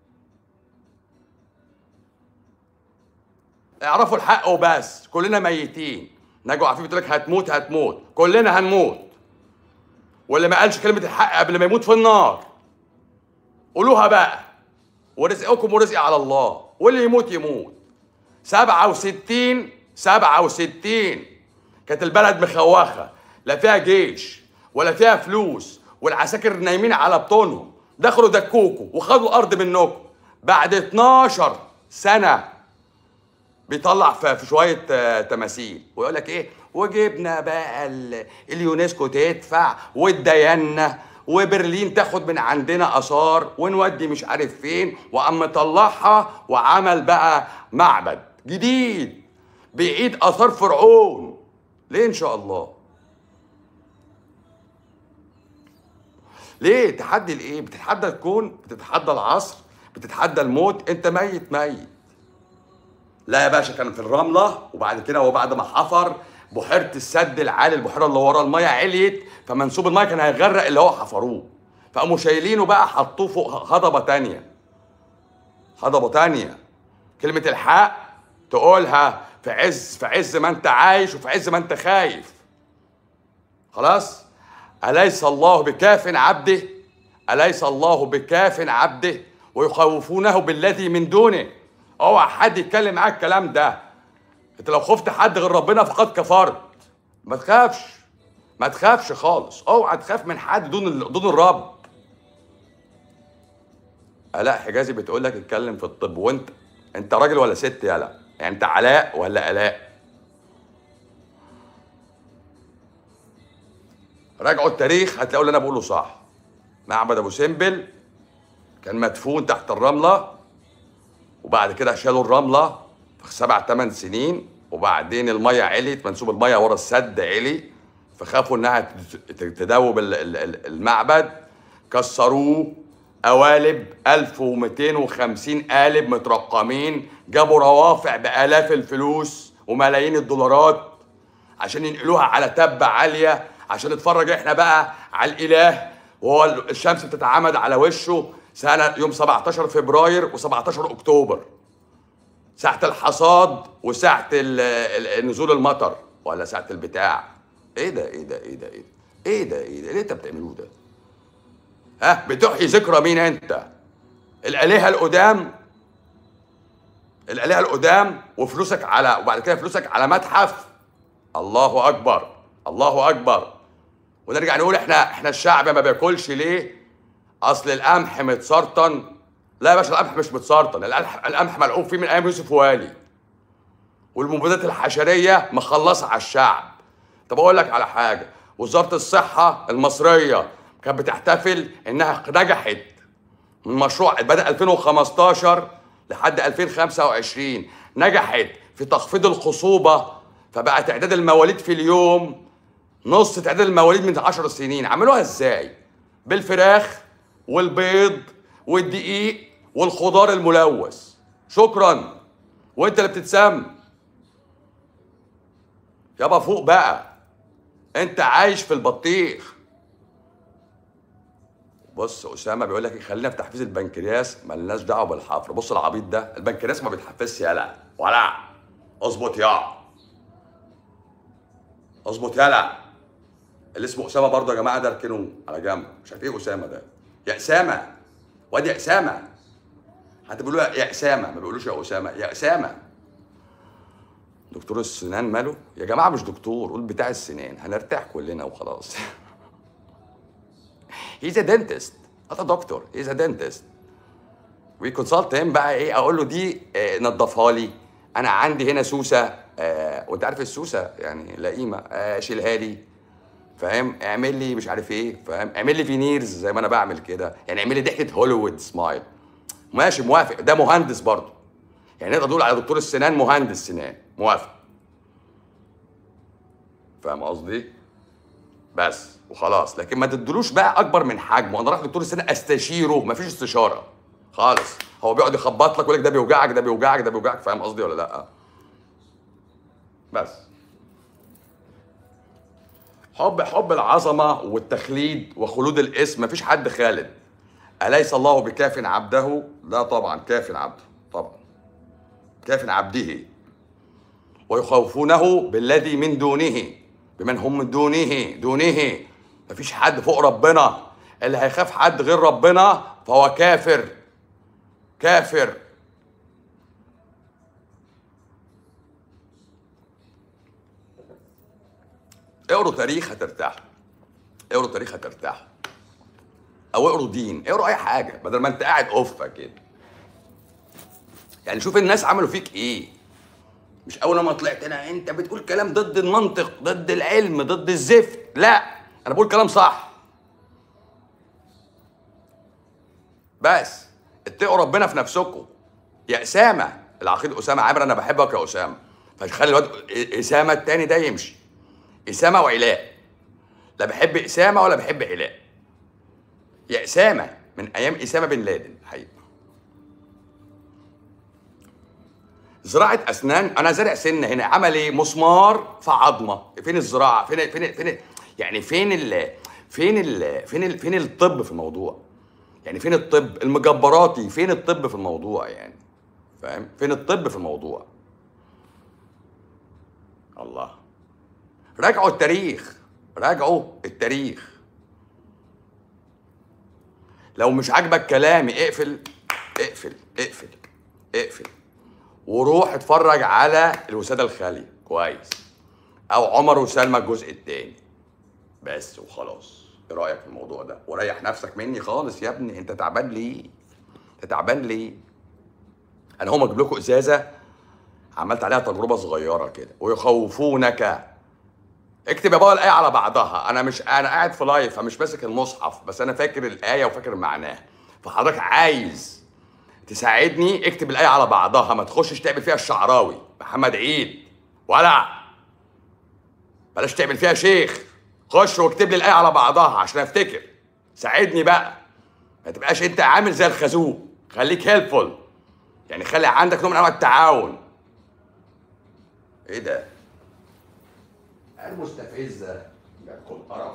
اعرفوا الحق وبس كلنا ميتين نجوا عفيف بتقول لك هتموت هتموت كلنا هنموت واللي ما قالش كلمه الحق قبل ما يموت في النار قولوها بقى ورزقكم ورزقي على الله واللي يموت يموت 67 67 كانت البلد مخوخه لا فيها جيش ولا فيها فلوس والعساكر نايمين على بطونهم دخلوا دكوكوا وخدوا الارض منكم بعد 12 سنه بيطلع في في شويه آه، تماثيل ويقول لك ايه وجبنا بقى ال- اليونسكو تدفع والديانه وبرلين تاخد من عندنا اثار ونودي مش عارف فين وقام مطلعها وعمل بقى معبد جديد بيعيد اثار فرعون ليه ان شاء الله ليه تحدي الايه بتتحدى الكون بتتحدى العصر بتتحدى الموت انت ميت ميت لا يا باشا كان في الرمله وبعد كده هو بعد ما حفر بحيره السد العالي البحيره اللي ورا الميه عليت فمنسوب الميه كان هيغرق اللي هو حفروه فقاموا شايلينه بقى حطوه فوق هضبه تانية هضبه تانية كلمه الحق تقولها في عز في عز ما انت عايش وفي عز ما انت خايف خلاص أليس الله بكاف عبده أليس الله بكاف عبده ويخوفونه بالذي من دونه اوعى حد يتكلم معاك الكلام ده انت لو خفت حد غير ربنا فقد كفرت ما تخافش ما تخافش خالص اوعى تخاف من حد دون ال- دون الرب الاء حجازي بتقول لك اتكلم في الطب وانت انت راجل ولا ست يالا يعني انت علاء ولا الاء راجعوا التاريخ هتلاقوا اللي انا بقوله صح معبد ابو سمبل كان مدفون تحت الرمله وبعد كده شالوا الرمله في سبع ثمان سنين وبعدين الميه عليت منسوب الميه ورا السد علي فخافوا انها تت- تدوب ال- ال- ال- المعبد كسروه قوالب 1250 قالب مترقمين جابوا روافع بالاف الفلوس وملايين الدولارات عشان ينقلوها على تبة عالية عشان نتفرج احنا بقى على الإله وهو الشمس بتتعامد على وشه سنة يوم 17 فبراير و17 أكتوبر ساعة الحصاد وساعة ال- ال- نزول المطر ولا ساعة البتاع ايه ده ايه ده ايه ده ايه ده ايه ده ايه ده ايه انت بتعملوه ده ها بتحيي ذكرى مين انت الآلهة القدام الآلهة القدام وفلوسك على وبعد كده فلوسك على متحف الله أكبر الله أكبر ونرجع نقول احنا احنا الشعب ما بياكلش ليه؟ أصل القمح متسرطن لا يا باشا القمح مش متسرطن القمح القمح ملعوب فيه من أيام يوسف والي والمبيدات الحشرية مخلصة على الشعب طب أقول لك على حاجة وزارة الصحة المصرية كانت بتحتفل إنها نجحت من مشروع بدأ 2015 لحد 2025 نجحت في تخفيض الخصوبة فبقى تعداد المواليد في اليوم نص تعداد المواليد من 10 سنين عملوها ازاي؟ بالفراخ والبيض والدقيق والخضار الملوث شكرا وانت اللي بتتسم يابا فوق بقى انت عايش في البطيخ بص اسامه بيقول لك خلينا في تحفيز البنكرياس ملناش دعوه بالحفر بص العبيط ده البنكرياس ما بيتحفزش يالا ولا اظبط يا اظبط يالا اللي اسمه اسامه برضه يا جماعه ده اركنوه على جنب مش عارف ايه اسامه ده يا اسامه واد يا اسامه حتى بيقولوا يا اسامه ما بيقولوش يا اسامه يا اسامه دكتور السنان ماله يا جماعه مش دكتور قول بتاع السنان هنرتاح كلنا وخلاص He's a dentist not a doctor he's a dentist we consult him بقى ايه اقول له دي آه، نضفها لي انا عندي هنا سوسه آه وانت عارف السوسه يعني لئيمه آه شيلها لي فاهم اعمل لي مش عارف ايه فاهم اعمل لي فينيرز زي ما انا بعمل كده يعني اعمل لي ضحكه هوليوود سمايل ماشي موافق ده مهندس برضه يعني نقدر نقول على دكتور السنان مهندس سنان موافق فاهم قصدي بس وخلاص لكن ما تدلوش بقى اكبر من حجمه انا رايح دكتور السنان استشيره مفيش استشاره خالص هو بيقعد يخبط لك ويقول لك ده بيوجعك ده بيوجعك ده بيوجعك فاهم قصدي ولا لا بس حب حب العظمه والتخليد وخلود الاسم مفيش حد خالد اليس الله بكاف عبده لا طبعا كاف عبده طبعا كاف عبده ويخوفونه بالذي من دونه بمن هم من دونه دونه مفيش حد فوق ربنا اللي هيخاف حد غير ربنا فهو كافر كافر اقروا تاريخ هترتاحوا اقروا تاريخ هترتاحوا او اقروا دين اقروا اي حاجه بدل ما انت قاعد اوفه كده يعني شوف الناس عملوا فيك ايه مش اول ما طلعت انا انت بتقول كلام ضد المنطق ضد العلم ضد الزفت لا انا بقول كلام صح بس اتقوا ربنا في نفسكم يا اسامه العقيد اسامه عامر انا بحبك يا اسامه فخلي الواد اسامه التاني ده يمشي اسامه وعلاء لا بحب اسامه ولا بحب علاء يا اسامه من ايام اسامه بن لادن حقيقي زراعة أسنان أنا زارع سن هنا عمل إيه؟ مسمار في عظمة فين الزراعة؟ فين فين فين يعني فين ال فين ال فين ال فين الطب في الموضوع؟ يعني فين الطب؟ المجبراتي فين الطب في الموضوع يعني؟ فاهم؟ فين الطب في الموضوع؟ الله راجعوا التاريخ راجعوا التاريخ لو مش عاجبك كلامي اقفل اقفل اقفل اقفل وروح اتفرج على الوسادة الخالية كويس او عمر وسلمى الجزء الثاني بس وخلاص ايه رايك في الموضوع ده وريح نفسك مني خالص يا ابني انت تعبان ليه انت تعبان ليه انا هو اجيب لكم ازازه عملت عليها تجربه صغيره كده ويخوفونك اكتب يا بابا الايه على بعضها انا مش انا قاعد في لايف فمش ماسك المصحف بس انا فاكر الايه وفاكر معناها فحضرتك عايز تساعدني اكتب الايه على بعضها ما تخشش تعمل فيها الشعراوي محمد عيد ولا بلاش تعمل فيها شيخ خش واكتب لي الايه على بعضها عشان افتكر ساعدني بقى ما تبقاش انت عامل زي الخازوق خليك هيلفول يعني خلي عندك نوع من انواع التعاون ايه ده عيال مستفزه جاتكم قرف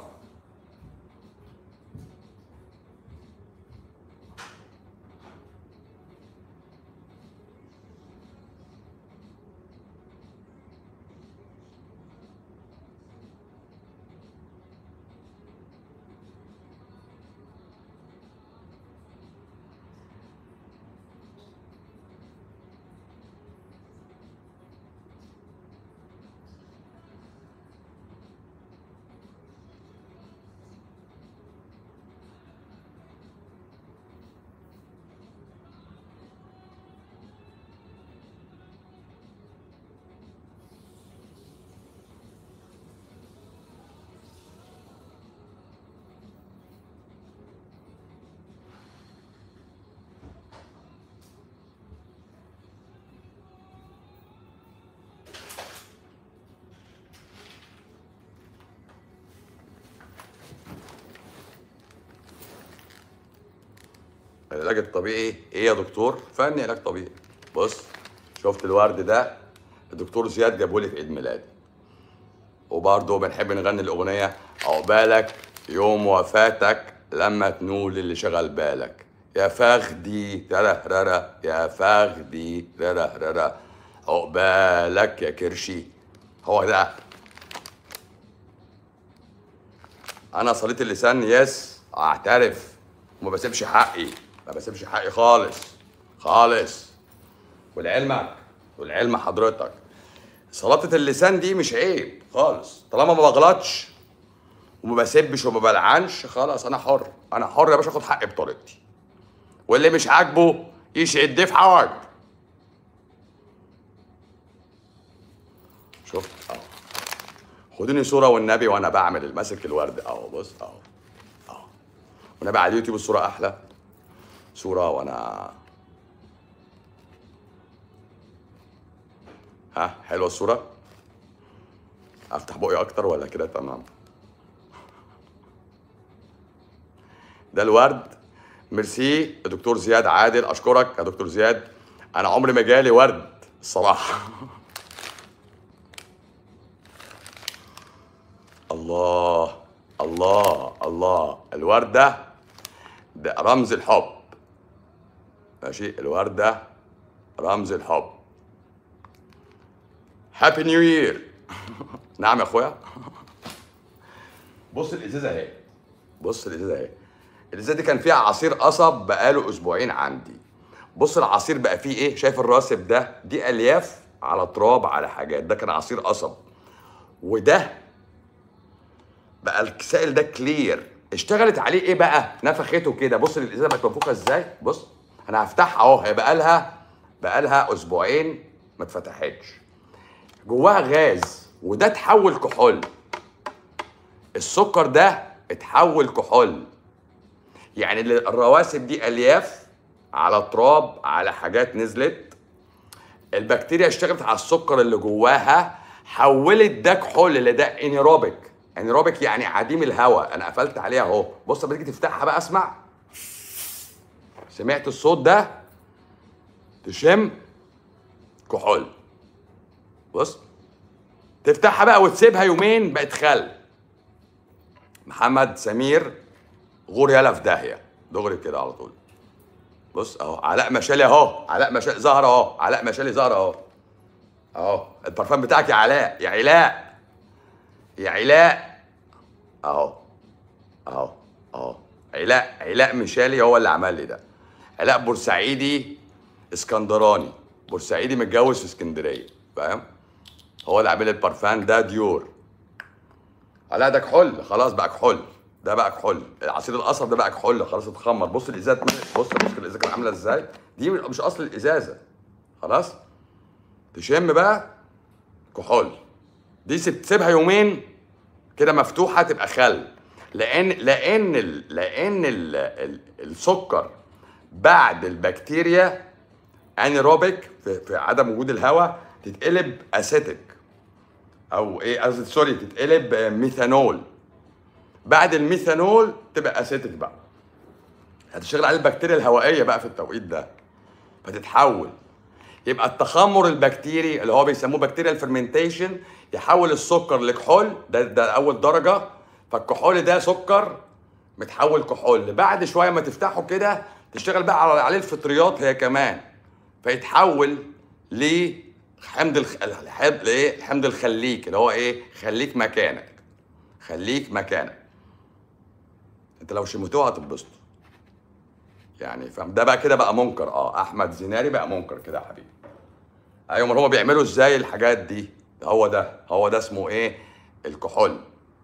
العلاج الطبيعي ايه يا دكتور؟ فني علاج طبيعي بص شفت الورد ده الدكتور زياد جابه لي في عيد ميلادي وبرضه بنحب نغني الاغنيه عقبالك يوم وفاتك لما تنول اللي شغل بالك يا فخدي ررا ررا يا فخدي ررا ررا عقبالك يا كرشي هو ده انا صليت اللسان يس اعترف وما بسيبش حقي ما بسيبش حقي خالص خالص ولعلمك ولعلم حضرتك سلطة اللسان دي مش عيب خالص طالما ما بغلطش وما بسبش وما بلعنش خلاص انا حر انا حر يا باشا اخد حقي بطريقتي واللي مش عاجبه يشد في حواجبه شفت اهو خدوني صورة والنبي وانا بعمل ماسك الورد اهو بص اهو اهو والنبي على اليوتيوب الصورة احلى صورة وانا ها حلوة الصورة افتح بقي اكتر ولا كده تمام ده الورد ميرسي يا دكتور زياد عادل اشكرك يا دكتور زياد انا عمري ما جالي ورد الصراحه الله الله الله الورد ده ده رمز الحب ماشي الورد ده رمز الحب هابي نيو يير نعم يا اخويا بص الازازه اهي بص الازازه اهي الازازه دي كان فيها عصير قصب بقاله اسبوعين عندي بص العصير بقى فيه ايه شايف الراسب ده دي الياف على تراب على حاجات ده كان عصير قصب وده بقى السائل ده كلير اشتغلت عليه ايه بقى نفخته كده بص الازازه بقت منفوخه ازاي بص انا هفتحها اهو هي بقى لها بقى لها اسبوعين ما اتفتحتش جواها غاز وده اتحول كحول السكر ده اتحول كحول يعني ال- الرواسب دي الياف على تراب على حاجات نزلت البكتيريا اشتغلت على السكر اللي جواها حولت ده كحول اللي ده انيروبيك انيروبيك يعني عديم الهواء انا قفلت عليها اهو بص لما تيجي تفتحها بقى اسمع سمعت الصوت ده تشم كحول بص تفتحها بقى وتسيبها يومين بقت خل محمد سمير غور يلا في داهيه دغري كده على طول بص اهو علاء مشالي اهو علاء مشالي ظهر اهو علاء مشالي ظهر اهو اهو البرفان بتاعك يا علاء يا علاء يا علاء اهو اهو اهو علاء علاء مشالي هو اللي عمل لي ده علاء بورسعيدي اسكندراني بورسعيدي متجوز في اسكندريه فاهم هو اللي عامل لي البرفان ده ديور لا ده كحول خلاص بقى كحول ده بقى كحول العصير القصب ده بقى كحول خلاص اتخمر بص الازازه بص بص الازازه كانت عامله ازاي دي مش اصل الازازه خلاص تشم بقى كحول دي سيب- تسيبها يومين كده مفتوحه تبقى خل لان لان ال لان ال ال السكر بعد البكتيريا انيروبيك في, في عدم وجود الهواء تتقلب اسيتيك او ايه قصدي سوري تتقلب آه، ميثانول بعد الميثانول تبقى اسيتيك بقى هتشتغل على البكتيريا الهوائيه بقى في التوقيت ده فتتحول يبقى التخمر البكتيري اللي هو بيسموه بكتيريا الفرمنتيشن يحول السكر لكحول ده ده اول درجه فالكحول ده سكر متحول كحول بعد شويه ما تفتحه كده تشتغل بقى على عليه الفطريات هي كمان فيتحول لحمض الخ... الحمض ايه الحمض الخليك اللي هو ايه خليك مكانك خليك مكانك انت لو شمتوها هتتبسطوا يعني فاهم ده بقى كده بقى منكر اه احمد زناري بقى منكر كده يا حبيبي ايوه امال هما بيعملوا ازاي الحاجات دي هو ده هو ده اسمه ايه الكحول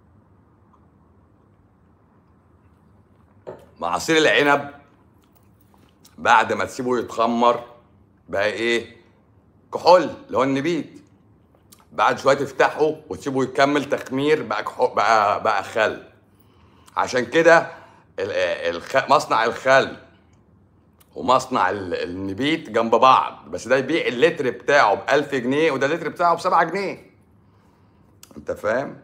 مع عصير العنب بعد ما تسيبه يتخمر بقى ايه كحول اللي هو النبيت بعد شويه تفتحه وتسيبه يكمل تخمير بقى كحول بقى بقى خل عشان كده ال- الخ... مصنع الخل ومصنع ال- النبيت جنب بعض بس ده يبيع اللتر بتاعه ب 1000 جنيه وده اللتر بتاعه ب 7 جنيه انت فاهم؟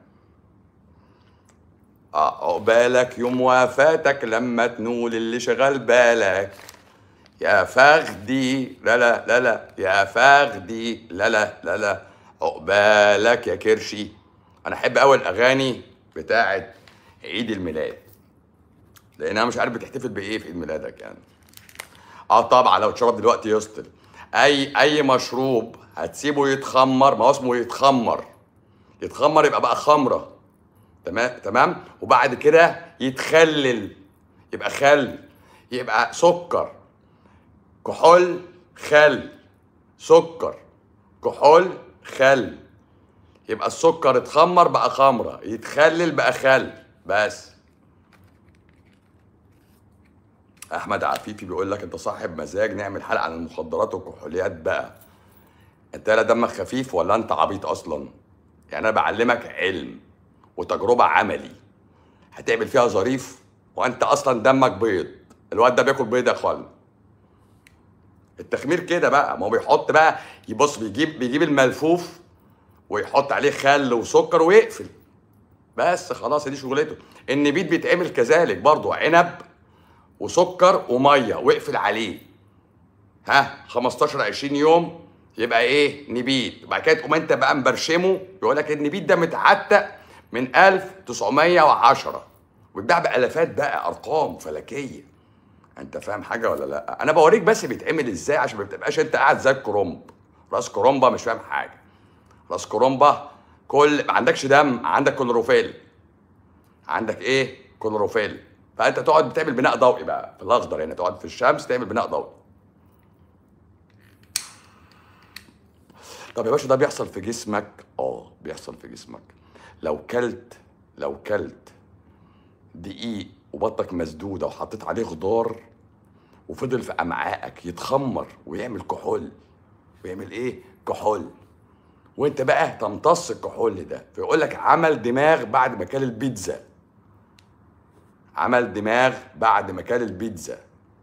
اه عقبالك يوم وفاتك لما تنول اللي شغال بالك يا فخدي لا لا لا لا يا فخدي لا لا لا لا عقبالك يا كرشي انا احب قوي الاغاني بتاعت عيد الميلاد لانها مش عارف بتحتفل بايه في عيد ميلادك يعني اه طبعا لو اتشرب دلوقتي يسطل اي اي مشروب هتسيبه يتخمر ما هو اسمه يتخمر يتخمر يبقى بقى خمره تمام تمام وبعد كده يتخلل يبقى خل يبقى سكر كحول خل سكر كحول خل يبقى السكر اتخمر بقى خمره يتخلل بقى خل بس احمد عفيفي بيقول لك انت صاحب مزاج نعمل حلقه عن المخدرات والكحوليات بقى انت لا دمك خفيف ولا انت عبيط اصلا يعني انا بعلمك علم وتجربه عملي هتعمل فيها ظريف وانت اصلا دمك بيض الواد ده بياكل بيض يا اخوان التخمير كده بقى ما هو بيحط بقى يبص بيجيب بيجيب الملفوف ويحط عليه خل وسكر ويقفل بس خلاص دي شغلته النبيت بيتعمل كذلك برضو عنب وسكر وميه واقفل عليه ها 15 20 يوم يبقى ايه نبيت وبعد كده تقوم انت بقى مبرشمه يقول لك النبيت ده متعتق من 1910 ويتباع بالافات بقى ارقام فلكيه انت فاهم حاجه ولا لا انا بوريك بس بيتعمل ازاي عشان ما تبقاش انت قاعد زي الكرومب راس كرومبا مش فاهم حاجه راس كرومبا كل ما عندكش دم عندك كلوروفيل عندك ايه كلوروفيل فانت تقعد بتعمل بناء ضوئي بقى في الاخضر هنا تقعد في الشمس تعمل بناء ضوئي طب يا باشا ده بيحصل في جسمك اه بيحصل في جسمك لو كلت لو كلت دقيق وبطنك مسدوده وحطيت عليه خضار وفضل في امعائك يتخمر ويعمل كحول ويعمل ايه كحول وانت بقى تمتص الكحول ده فيقول لك عمل دماغ بعد ما كل البيتزا عمل دماغ بعد ما كل البيتزا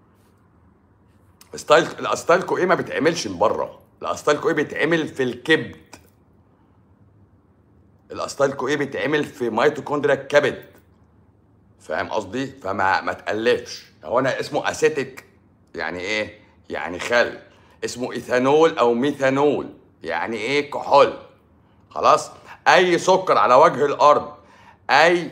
ستايل الاستايلكو ايه ما بيتعملش من بره الاستايلكو ايه بيتعمل في الكبد الاستايلكو ايه بيتعمل في ميتوكوندريا الكبد فاهم قصدي فما ما تالفش هو انا اسمه اسيتيك يعني ايه يعني خل اسمه ايثانول او ميثانول يعني ايه كحول خلاص اي سكر على وجه الارض اي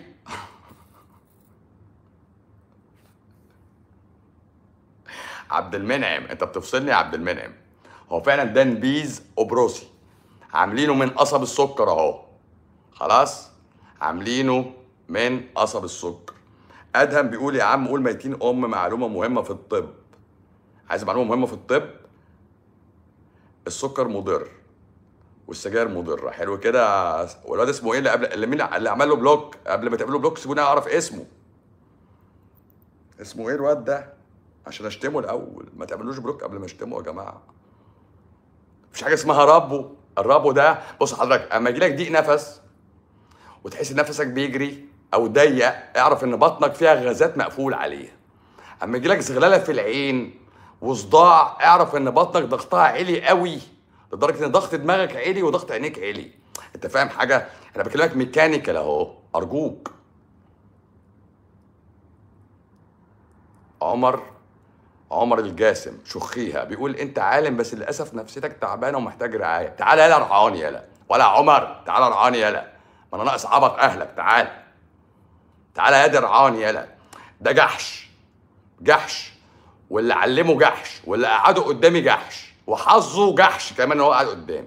عبد المنعم انت بتفصلني يا عبد المنعم هو فعلا ده نبيذ قبرصي عاملينه من قصب السكر اهو خلاص عاملينه من قصب السكر ادهم بيقول يا عم قول ميتين ام معلومه مهمه في الطب عايز معلومه مهمه في الطب السكر مضر والسجاير مضره حلو كده والواد اسمه ايه اللي قبل اللي مين اللي عمل له بلوك قبل ما تعمل له بلوك سيبوني اعرف اسمه اسمه ايه الواد ده عشان اشتمه الاول ما تعملوش بلوك قبل ما اشتمه يا جماعه مفيش حاجه اسمها ربو الربو ده بص حضرتك اما يجي لك ضيق نفس وتحس ان نفسك بيجري او ضيق اعرف ان بطنك فيها غازات مقفول عليها اما يجي لك زغلله في العين وصداع اعرف ان بطنك ضغطها عالي قوي لدرجه ان ضغط دماغك عالي وضغط عينيك عالي انت فاهم حاجه انا بكلمك ميكانيكال اهو ارجوك عمر عمر الجاسم شخيها بيقول انت عالم بس للاسف نفسيتك تعبانه ومحتاج رعايه تعالى يلا ارعاني يلا ولا عمر تعالى ارعاني يلا ما انا ناقص عبط اهلك تعالى تعالى يا دي ارعاني يلا ده جحش جحش واللي علمه جحش واللي قعده قدامي جحش وحظه جحش كمان هو قاعد قدامي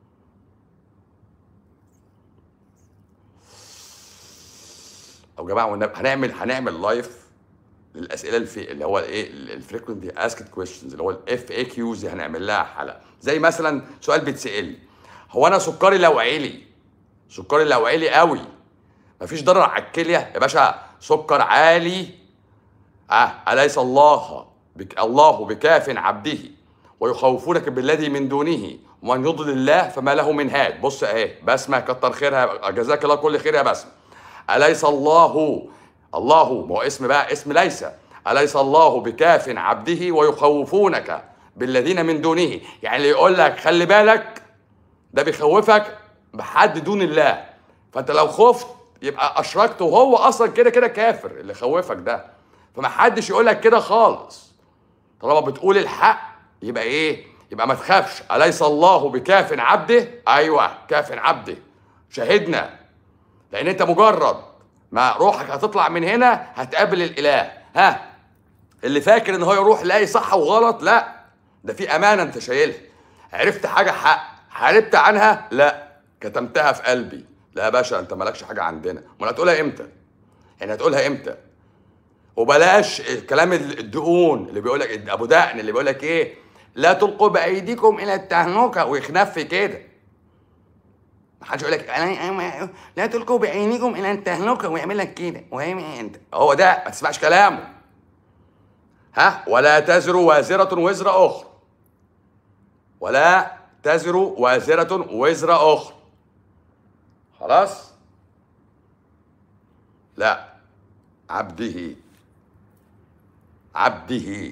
او جماعه والنبي هنعمل هنعمل لايف للاسئله الفي اللي هو الايه الفريكونتلي اسكت كويشنز اللي هو الاف اي كيوز دي هنعمل لها حلقه زي مثلا سؤال بيتسال هو انا سكري لو عالي سكري لو عالي قوي مفيش ضرر على الكليه يا باشا سكر عالي اه اليس الله بك الله بكاف عبده ويخوفونك بالذي من دونه ومن يضلل الله فما له من هاد بص اهي بسمه كتر خيرها جزاك الله كل خير يا بسمه اليس الله الله ما هو اسم بقى اسم ليس اليس الله بكاف عبده ويخوفونك بالذين من دونه يعني اللي يقول لك خلي بالك ده بيخوفك بحد دون الله فانت لو خفت يبقى اشركت وهو اصلا كده كده كافر اللي خوفك ده فما حدش يقول لك كده خالص طالما بتقول الحق يبقى ايه يبقى ما تخافش اليس الله بكاف عبده ايوه كاف عبده شهدنا لان انت مجرد ما روحك هتطلع من هنا هتقابل الاله ها اللي فاكر ان هو يروح لاقي صح وغلط لا ده في امانه انت شايلها عرفت حاجه حق حاربت عنها لا كتمتها في قلبي لا يا باشا انت مالكش حاجه عندنا امال هتقولها امتى يعني هتقولها امتى وبلاش كلام الدقون اللي بيقول لك ابو دقن اللي بيقول لك ايه لا تلقوا بايديكم الى التهنكه ويخنف كده ما حدش يقول لك أنا- لا تلقوا بعينيكم الى التهنكه ويعمل لك كده وهي انت هو ده ما تسمعش كلامه ها ولا تزر وازره وزر اخرى ولا تزر وازره وزر اخرى خلاص لا عبده عبده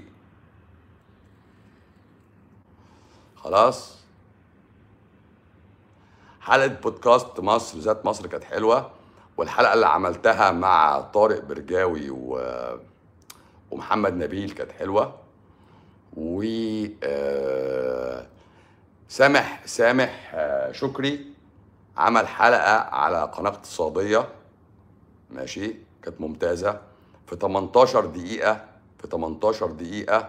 خلاص حلقة بودكاست مصر ذات مصر كانت حلوة والحلقة اللي عملتها مع طارق برجاوي و... ومحمد نبيل كانت حلوة و آه، سامح سامح آه، شكري عمل حلقة على قناة اقتصادية ماشي كانت ممتازة في 18 دقيقة في 18 دقيقة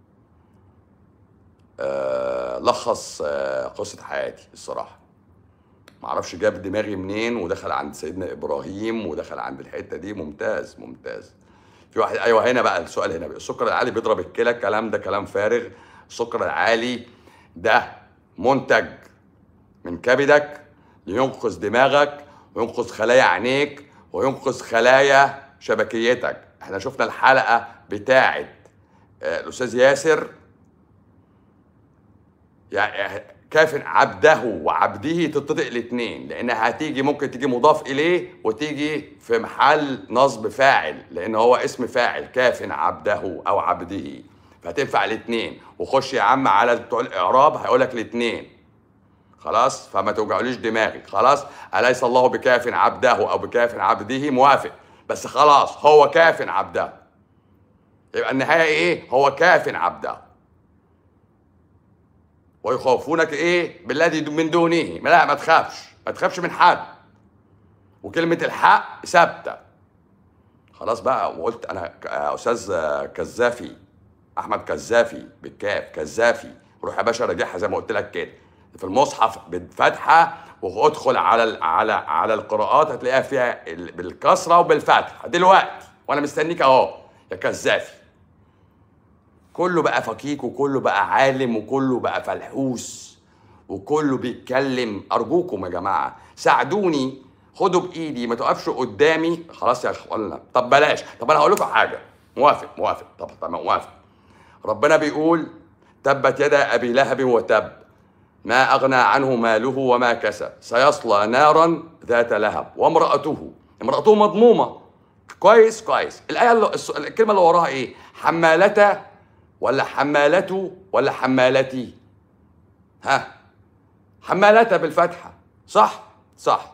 آه لخص آه قصة حياتي الصراحة معرفش جاب دماغي منين ودخل عند سيدنا إبراهيم ودخل عند الحتة دي ممتاز ممتاز في واحد أيوه هنا بقى السؤال هنا بقى. السكر العالي بيضرب الكلى الكلام ده كلام فارغ السكر العالي ده منتج من كبدك لينقذ دماغك وينقذ خلايا عينيك وينقذ خلايا شبكيتك احنا شفنا الحلقة بتاعت آه، الأستاذ ياسر يعني كافن عبده وعبده تتطق الاثنين لانها هتيجي ممكن تيجي مضاف اليه وتيجي في محل نصب فاعل لان هو اسم فاعل كافن عبده او عبده فهتنفع الاثنين وخش يا عم على بتوع الاعراب هيقول لك الاثنين خلاص فما توجعوليش دماغي خلاص اليس الله بكاف عبده او بكاف عبده موافق بس خلاص هو كاف عبده يبقى النهايه ايه هو كاف عبده ويخافونك ايه بالذي من دونه لا ما تخافش ما تخافش من حد وكلمه الحق ثابته خلاص بقى وقلت انا ك- يا استاذ كزافي احمد كزافي بالكاف كزافي روح يا باشا راجعها زي ما قلت لك كده في المصحف بالفتحه وادخل على ال- على على القراءات هتلاقيها فيها ال- بالكسره وبالفتحه دلوقتي وانا مستنيك اهو يا كزافي كله بقى فقيك وكله بقى عالم وكله بقى فلحوس وكله بيتكلم ارجوكم يا جماعه ساعدوني خدوا بايدي ما تقفش قدامي خلاص يا اخوانا طب بلاش طب انا هقول لكم حاجه موافق موافق طب طب موافق ربنا بيقول تبت يدا ابي لهب وتب ما اغنى عنه ماله وما كسب سيصلى نارا ذات لهب وامراته امراته مضمومه كويس كويس الايه اللي الس- الكلمه اللي وراها ايه حمالته ولا حمالته ولا حمالتي ها حمالته بالفتحه صح صح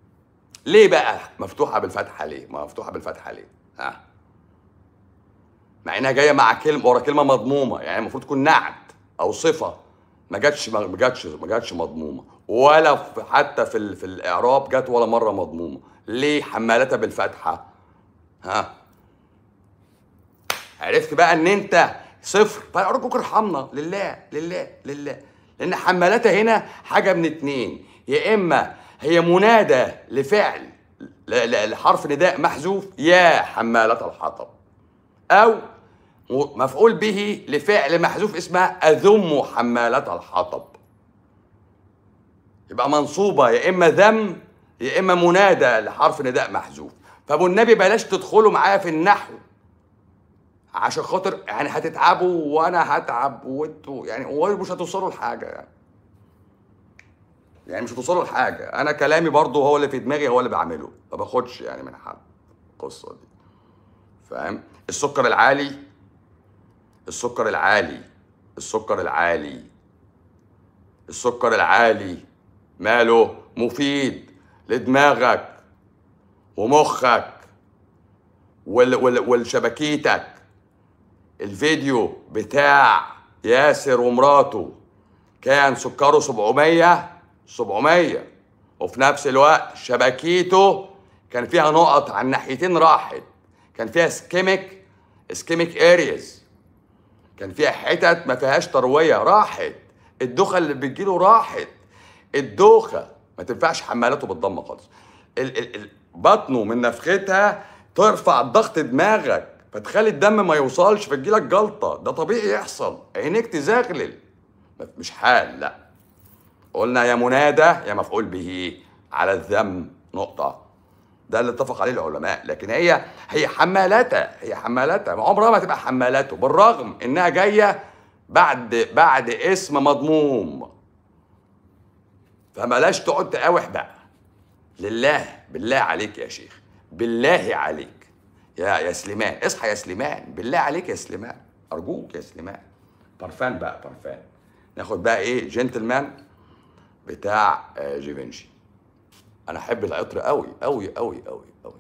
ليه بقى مفتوحه بالفتحه ليه ما مفتوحه بالفتحه ليه ها مع انها جايه مع كلمه ورا كلمه مضمومه يعني المفروض تكون نعت او صفه ما جاتش ما جاتش ما جاتش مضمومه ولا في حتى في ال- في الاعراب جت ولا مره مضمومه ليه حمالتها بالفتحه ها عرفت بقى ان انت صفر فارجوك ارحمنا لله لله لله لان حمالتها هنا حاجه من اتنين يا اما هي منادى لفعل ل- ل- لحرف نداء محذوف يا حمالة الحطب او م- مفعول به لفعل محذوف اسمها اذم حمالة الحطب يبقى منصوبه يا اما ذم يا اما منادى لحرف نداء محذوف فابو النبي بلاش تدخلوا معايا في النحو عشان خاطر يعني هتتعبوا وانا هتعب وانتوا يعني ومش هتوصلوا لحاجه يعني يعني مش هتوصلوا لحاجه انا كلامي برضو هو اللي في دماغي هو اللي بعمله ما باخدش يعني من حد القصه دي فاهم السكر العالي السكر العالي السكر العالي السكر العالي ماله مفيد لدماغك ومخك وال وال والشبكيتك الفيديو بتاع ياسر ومراته كان سكره 700 700 وفي نفس الوقت شبكيته كان فيها نقط على الناحيتين راحت كان فيها سكيميك سكيميك ارياز كان فيها حتت ما فيهاش ترويه راحت الدوخه اللي بتجيله راحت الدوخه ما تنفعش حمالاته بالضمه خالص ال ال ال بطنه من نفختها ترفع ضغط دماغك فتخلي الدم ما يوصلش فتجيلك جلطه ده طبيعي يحصل عينيك تزغلل مش حال لا قلنا يا منادى يا مفعول به على الذم نقطه ده اللي اتفق عليه العلماء لكن هي هي حمالتها هي حمالتها ما عمرها ما تبقى حمالته بالرغم انها جايه بعد بعد اسم مضموم فبلاش تقعد تقاوح بقى لله بالله عليك يا شيخ بالله عليك يا يا سليمان اصحى يا سليمان بالله عليك يا سليمان ارجوك يا سليمان برفان بقى برفان ناخد بقى ايه جنتلمان بتاع آه، جيفنشي انا احب العطر قوي قوي قوي قوي قوي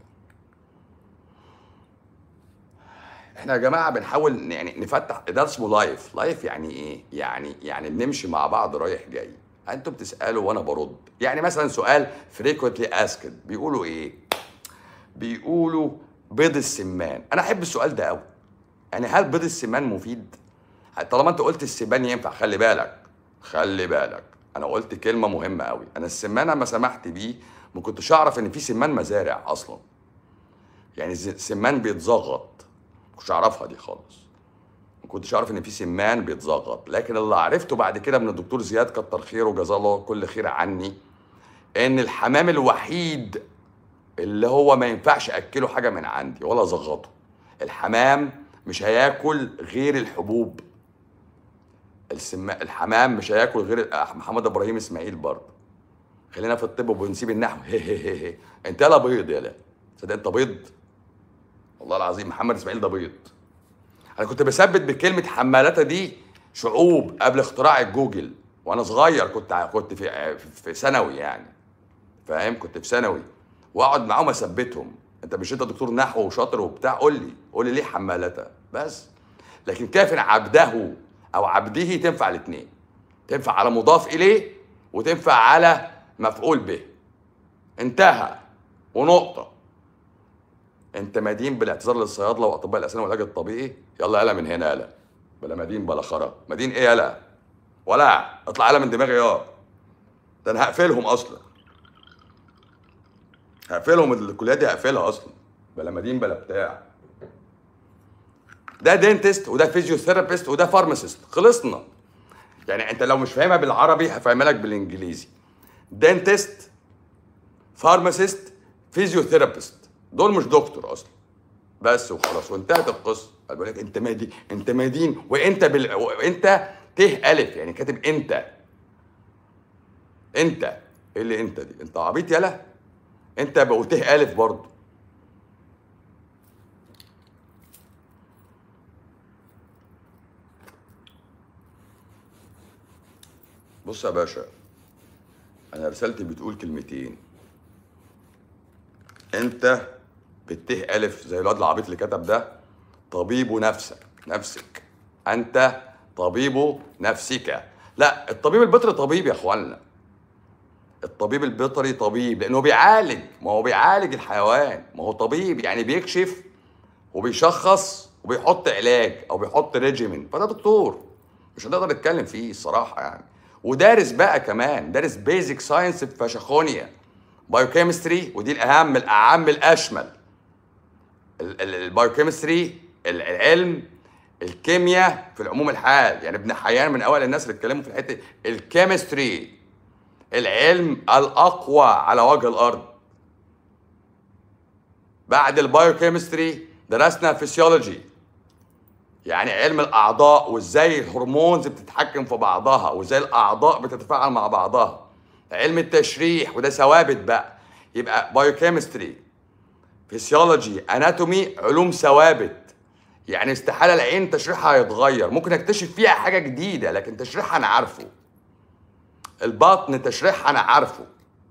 احنا يا جماعه بنحاول يعني نفتح ده اسمه لايف لايف يعني ايه يعني يعني بنمشي مع بعض رايح جاي انتوا بتسالوا وانا برد يعني مثلا سؤال فريكوينتلي اسكد بيقولوا ايه بيقولوا بيض السمان انا احب السؤال ده قوي يعني هل بيض السمان مفيد طالما انت قلت السمان ينفع خلي بالك خلي بالك انا قلت كلمه مهمه قوي انا السمان لما سمحت بيه ما كنتش اعرف ان في سمان مزارع اصلا يعني الز- السمان بيتزغط ما كنتش اعرفها دي خالص ما كنتش اعرف ان في سمان بيتزغط لكن اللي عرفته بعد كده من الدكتور زياد كتر خيره وجزاه الله كل خير عني ان الحمام الوحيد اللي هو ما ينفعش اكله حاجه من عندي ولا ازغطه الحمام مش هياكل غير الحبوب السما... الحمام مش هياكل غير آه، محمد ابراهيم اسماعيل برضه خلينا في الطب وبنسيب النحو هي هي هي هي. انت لا بيض يالا صدق انت بيض والله العظيم محمد اسماعيل ده بيض انا كنت بثبت بكلمه حمالته دي شعوب قبل اختراع الجوجل وانا صغير كنت ع- كنت في في ثانوي يعني فاهم كنت في ثانوي واقعد معاهم اثبتهم انت مش انت دكتور نحو وشاطر وبتاع قول لي قول لي ليه حمالته بس لكن كافر عبده او عبده تنفع الاثنين تنفع على مضاف اليه وتنفع على مفعول به انتهى ونقطه انت مدين بالاعتذار للصيادله واطباء الاسنان والعلاج الطبيعي يلا يلا من هنا يلا بلا مدين بلا خرا مدين ايه يلا ولا اطلع يلا من دماغي يا ده انا هقفلهم اصلا هقفلهم الكليه دي هقفلها اصلا بلا مدين بلا بتاع ده دينتست وده فيزيوثيرابيست وده فارماسيست خلصنا يعني انت لو مش فاهمها بالعربي هفهمها لك بالانجليزي دينتست فارماسيست فيزيوثيرابيست دول مش دكتور اصلا بس وخلاص وانتهت القصه قال بيقول لك انت مدين انت مدين وانت بال... وانت ت الف يعني كاتب انت انت ايه اللي انت دي انت عبيط يالا انت بقول ت الف برضه بص يا باشا انا رسالتي بتقول كلمتين انت بالته الف زي الواد العبيط اللي كتب ده طبيب نفسك نفسك انت طبيب نفسك لا الطبيب البيطري طبيب يا اخوانا الطبيب البيطري طبيب لانه بيعالج ما هو بيعالج الحيوان ما هو طبيب يعني بيكشف وبيشخص وبيحط علاج او بيحط ريجيمين فده دكتور مش هنقدر نتكلم فيه الصراحه يعني ودارس بقى كمان دارس بيزك ساينس في فاشخونيا بايوكيمستري ودي الاهم الاعم الاشمل البايوكيمستري العلم الكيمياء في العموم الحال يعني ابن حيان من اوائل الناس اللي اتكلموا في الحته الكيمستري العلم الاقوى على وجه الارض بعد البايوكيمستري درسنا فيسيولوجي يعني علم الاعضاء وازاي الهرمونز بتتحكم في بعضها وازاي الاعضاء بتتفاعل مع بعضها علم التشريح وده ثوابت بقى يبقى بايوكيمستري فيسيولوجي اناتومي علوم ثوابت يعني استحاله العين تشريحها هيتغير ممكن اكتشف فيها حاجه جديده لكن تشريحها انا عارفه البطن تشريحها انا عارفه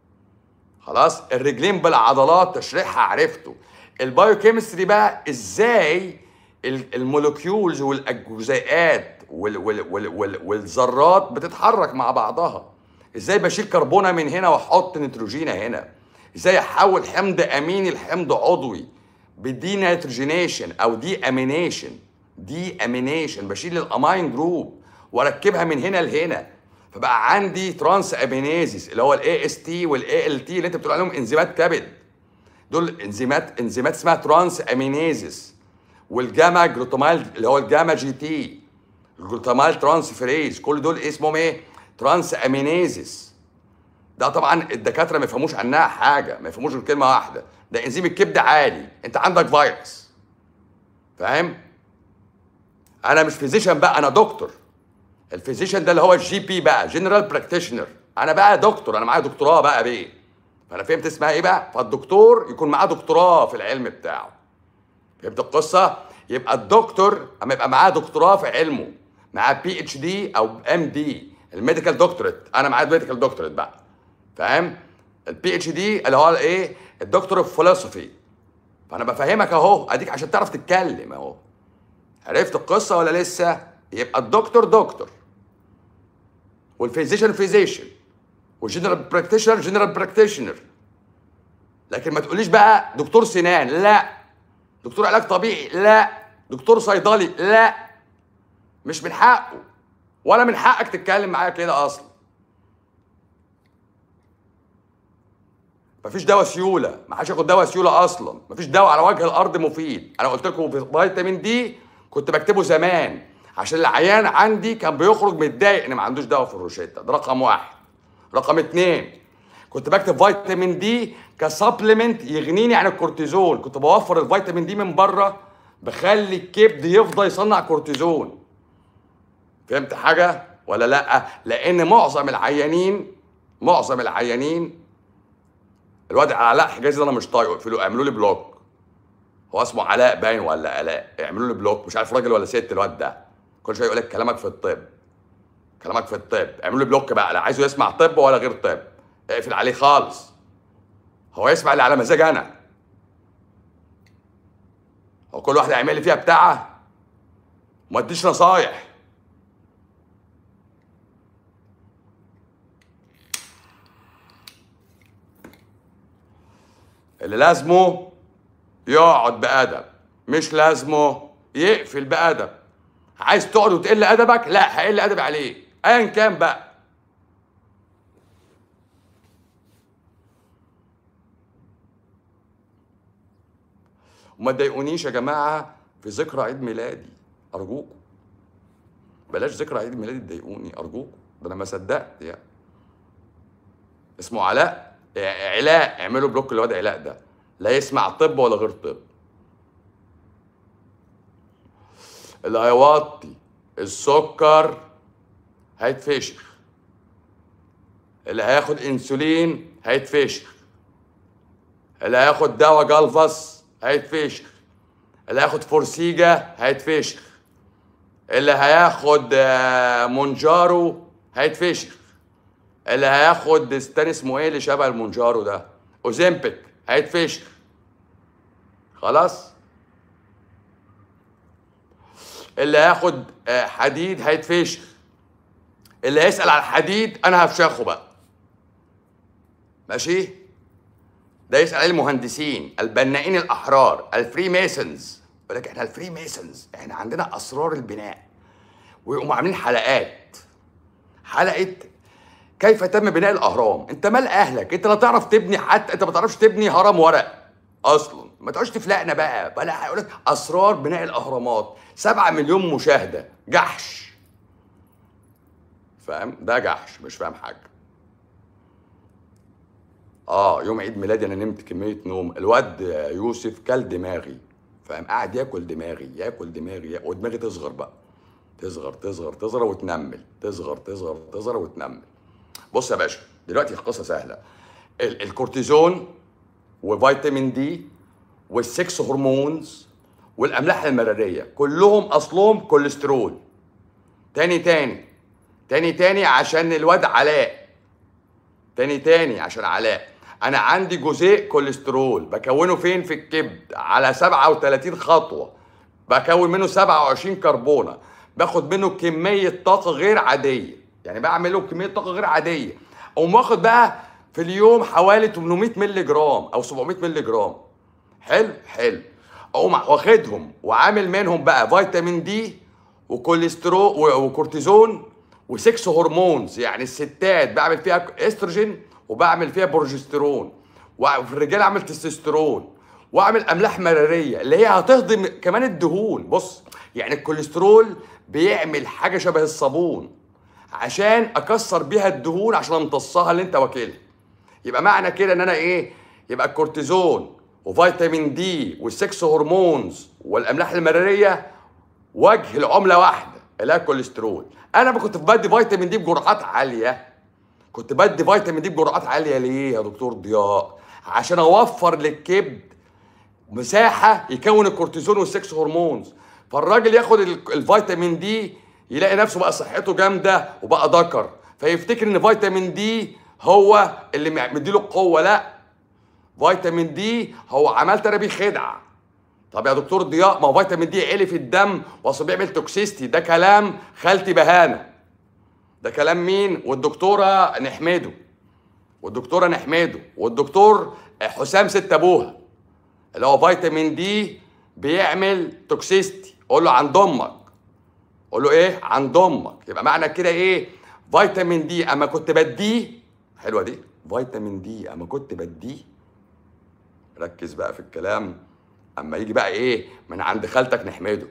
خلاص الرجلين بالعضلات تشريحها عرفته البايوكيمستري بقى ازاي المولكيولز والجزيئات والذرات بتتحرك مع بعضها ازاي بشيل كربونه من هنا واحط نيتروجينا هنا ازاي احول حمض اميني لحمض عضوي بدي نيتروجينيشن او دي امينيشن دي امينيشن بشيل الامين جروب واركبها من هنا لهنا فبقى عندي ترانس امينيزيس اللي هو الاي اس تي والاي ال تي اللي انت بتقول عليهم انزيمات كبد دول انزيمات انزيمات اسمها ترانس امينيزيس والجاما جلوتامال اللي هو الجاما جي تي الجلوتامال ترانسفيريز كل دول اسمهم ايه ترانس امينيزيس ده طبعا الدكاتره ما يفهموش عنها حاجه ما يفهموش غير كلمه واحده ده انزيم الكبد عالي انت عندك فيروس فاهم انا مش فيزيشن بقى انا دكتور الفيزيشن ده اللي هو الجي بي بقى جنرال براكتيشنر انا بقى دكتور انا معايا دكتوراه بقى بيه فانا فهمت اسمها ايه بقى فالدكتور يكون معاه دكتوراه في العلم بتاعه فهمت القصه يبقى الدكتور اما يبقى معاه دكتوراه في علمه معاه بي اتش دي او ام دي الميديكال دكتوريت انا معايا الميديكال دكتوريت بقى فاهم البي اتش دي اللي هو ايه الدكتور اوف فيلوسفي فانا بفهمك اهو اديك عشان تعرف تتكلم اهو عرفت القصه ولا لسه يبقى الدكتور دكتور والفيزيشن فيزيشن والجنرال براكتيشنر جنرال براكتيشنر لكن ما تقوليش بقى دكتور سنان لا دكتور علاج طبيعي لا دكتور صيدلي لا مش من حقه ولا من حقك تتكلم معايا كده اصلا مفيش دواء سيوله ما حدش ياخد دواء سيوله اصلا مفيش دواء على وجه الارض مفيد انا قلت لكم في فيتامين دي كنت بكتبه زمان عشان العيان عندي كان بيخرج متضايق ان ما عندوش دواء في الروشته ده رقم واحد رقم اتنين كنت بكتب فيتامين دي كسبلمنت يغنيني عن الكورتيزون كنت بوفر الفيتامين دي من بره بخلي الكبد يفضل يصنع كورتيزون فهمت حاجه ولا لا لان معظم العيانين معظم العيانين الواد علاء حجازي ده انا مش طايقه اقفلوا اعملوا لي بلوك هو اسمه علاء باين ولا علاء اعملوا لي بلوك مش عارف راجل ولا ست الواد ده كل شويه يقول لك كلامك في الطب كلامك في الطب اعملوا لي بلوك بقى لا عايزه يسمع طب ولا غير طب اقفل عليه خالص هو يسمع اللي على مزاج انا هو كل واحد يعمل لي فيها بتاعه ما اديش نصايح اللي لازمه يقعد بأدب مش لازمه يقفل بأدب عايز تقعد وتقل أدبك لا هقل أدب عليك أيا كان بقى وما تضايقونيش يا جماعة في ذكرى عيد ميلادي أرجوكم بلاش ذكرى عيد ميلادي تضايقوني أرجوكم ده أنا ما صدقت يعني اسمه علاء علاء اعملوا بلوك للواد علاء ده لا يسمع طب ولا غير طب اللي هيوطي السكر هيتفشخ اللي هياخد انسولين هيتفشخ اللي هياخد دواء جلفص هيتفشخ اللي هياخد فورسيجا هيتفشخ اللي هياخد مونجارو هيتفشخ اللي هياخد استاني اسمه ايه اللي شبه المونجارو ده اوزيمبيك هيتفشخ خلاص اللي هياخد آه، حديد هيتفشخ اللي هيسال على الحديد انا هفشخه بقى ماشي ده يسال عليه المهندسين البنائين الاحرار الفري ميسونز يقول لك احنا الفري ميسونز احنا عندنا اسرار البناء ويقوموا عاملين حلقات حلقه كيف تم بناء الاهرام انت مال اهلك انت لا تعرف تبني حتى انت ما تعرفش تبني هرم ورق اصلا ما تقعدش تفلقنا بقى بلا هيقول لك اسرار بناء الاهرامات 7 مليون مشاهده جحش فاهم ده جحش مش فاهم حاجه اه يوم عيد ميلادي انا نمت كميه نوم الواد يوسف كل دماغي فاهم قاعد ياكل دماغي ياكل دماغي ياكل ودماغي تصغر بقى تصغر تصغر تصغر وتنمل تصغر تصغر تصغر وتنمل بص يا باشا دلوقتي القصه سهله ال- الكورتيزون وفيتامين دي والسكس هرمونز والاملاح المراريه كلهم اصلهم كوليسترول تاني تاني تاني تاني عشان الواد علاء تاني تاني عشان علاء انا عندي جزيء كوليسترول بكونه فين في الكبد على 37 خطوه بكون منه 27 كربونه باخد منه كميه طاقه غير عاديه يعني بعمل له كميه طاقه غير عاديه اقوم واخد بقى في اليوم حوالي 800 مللي جرام او 700 مللي جرام حلو حلو اقوم واخدهم وعامل منهم بقى فيتامين دي وكوليسترول و- وكورتيزون وسكس هرمونز يعني الستات بعمل فيها استروجين وبعمل فيها بروجسترون وفي الرجال اعمل تستوستيرون واعمل املاح مراريه اللي هي هتهضم كمان الدهون بص يعني الكوليسترول بيعمل حاجه شبه الصابون عشان اكسر بيها الدهون عشان امتصها اللي انت واكلها يبقى معنى كده ان انا ايه يبقى الكورتيزون وفيتامين دي والسكس هرمونز والاملاح المراريه وجه العمله واحده اللي هي الكوليسترول انا كنت بدي فيتامين دي بجرعات عاليه كنت بدي فيتامين دي بجرعات عاليه ليه يا دكتور ضياء عشان اوفر للكبد مساحه يكون الكورتيزون والسكس هرمونز فالراجل ياخد ال- الفيتامين دي يلاقي نفسه بقى صحته جامده وبقى ذكر فيفتكر ان فيتامين دي هو اللي مع- مديله القوه لا فيتامين دي هو عملت انا بيه خدعه طب يا دكتور ضياء ما هو فيتامين دي عالي في الدم واصل بيعمل توكسيستي ده كلام خالتي بهانه ده كلام مين والدكتوره نحمده والدكتوره نحمده والدكتور حسام ست ابوها اللي هو فيتامين دي بيعمل توكسيستي قول له عند امك قول له ايه عند امك يبقى معنى كده ايه فيتامين دي اما كنت بديه حلوه دي فيتامين دي اما كنت بديه ركز بقى في الكلام اما يجي بقى ايه من عند خالتك نحمده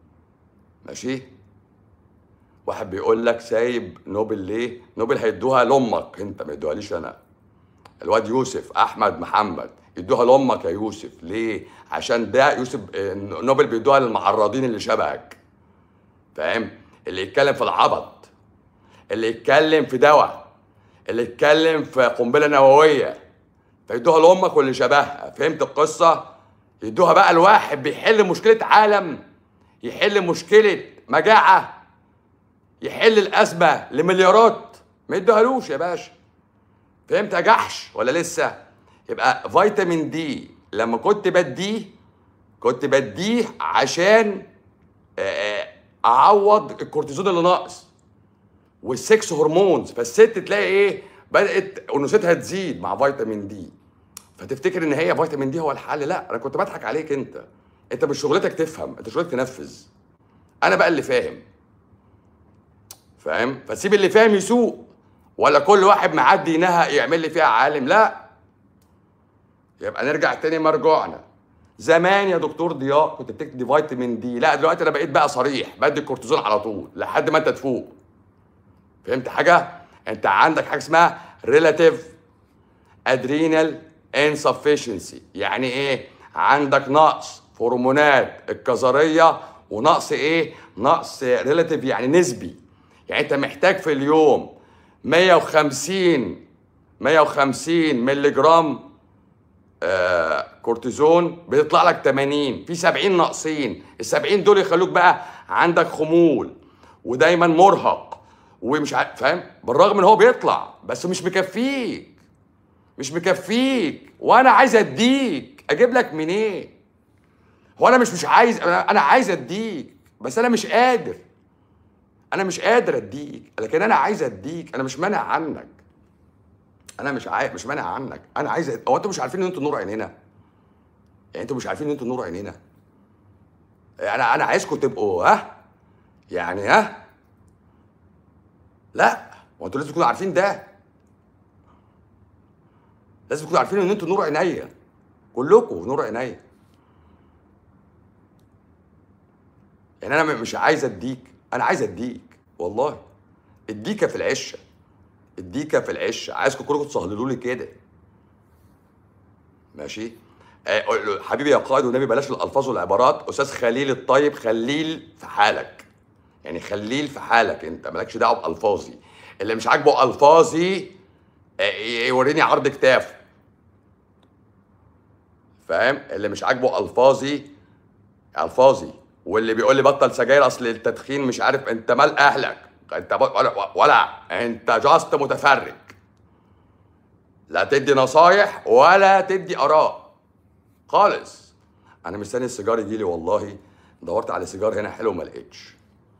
ماشي واحد بيقول لك سايب نوبل ليه نوبل هيدوها لامك انت ما يدوهاليش انا الواد يوسف احمد محمد يدوها لامك يا يوسف ليه عشان ده يوسف آه، نوبل بيدوها للمعرضين اللي شبهك فاهم اللي يتكلم في العبط اللي يتكلم في دواء اللي يتكلم في قنبله نوويه فيدوها لامك واللي شبهها فهمت القصه يدوها بقى لواحد بيحل مشكله عالم يحل مشكله مجاعه يحل الازمه لمليارات ما يدوهالوش يا باشا فهمت يا جحش ولا لسه يبقى فيتامين دي لما كنت بديه كنت بديه عشان آه، آه، اعوض الكورتيزون اللي ناقص والسكس هرمونز فالست تلاقي ايه بدات انوثتها تزيد مع فيتامين دي فتفتكر ان هي فيتامين دي هو الحل لا انا كنت بضحك عليك انت انت مش شغلتك تفهم انت شغلتك تنفذ انا بقى اللي فاهم فاهم فسيب اللي فاهم يسوق ولا كل واحد معدي نهى يعمل لي فيها عالم لا يبقى نرجع تاني مرجوعنا زمان يا دكتور ضياء كنت بتكتب فيتامين دي لا دلوقتي انا بقيت بقى صريح بدي الكورتيزون على طول لحد ما انت تفوق فهمت حاجه انت عندك حاجه اسمها ريلاتيف ادرينال انسفشنسي يعني ايه عندك نقص في هرمونات الكظريه ونقص ايه نقص ريلاتيف يعني نسبي يعني انت محتاج في اليوم 150 150 مللي جرام آه كورتيزون بيطلع لك 80 في 70 ناقصين ال 70 دول يخلوك بقى عندك خمول ودايما مرهق ومش عارف فاهم بالرغم ان هو بيطلع بس مش مكفيك مش مكفيك وانا عايز اديك اجيب لك منين هو انا مش مش عايز انا أنا عايز اديك بس انا مش قادر انا مش قادر اديك لكن انا عايز اديك انا مش مانع عنك انا مش عايز مش مانع عنك انا عايز أد... هو انتوا مش عارفين ان انتوا نور عينينا يعني انتوا مش عارفين ان انتوا نور عينينا انا انا عايزكم تبقوا ها يعني ها لا هو انتوا لازم تكونوا عارفين ده لازم تكونوا عارفين ان انتوا نور عينيا كلكم نور عينيا يعني انا مش عايز اديك انا عايز اديك والله اديكه في العشه اديكه في العشه عايزكم كلكم تصهللوا لي كده ماشي آه، حبيبي يا قائد والنبي بلاش الالفاظ والعبارات استاذ خليل الطيب خليل في حالك يعني خليل في حالك انت مالكش دعوه بالفاظي اللي مش عاجبه الفاظي آه، يوريني عرض كتاف فاهم اللي مش عاجبه الفاظي الفاظي واللي بيقول لي بطل سجاير اصل التدخين مش عارف انت مال اهلك انت ب- ولا, ولا انت جاست متفرج لا تدي نصايح ولا تدي اراء خالص انا مستني السيجار يجي لي والله دورت على سيجار هنا حلو ما لقيتش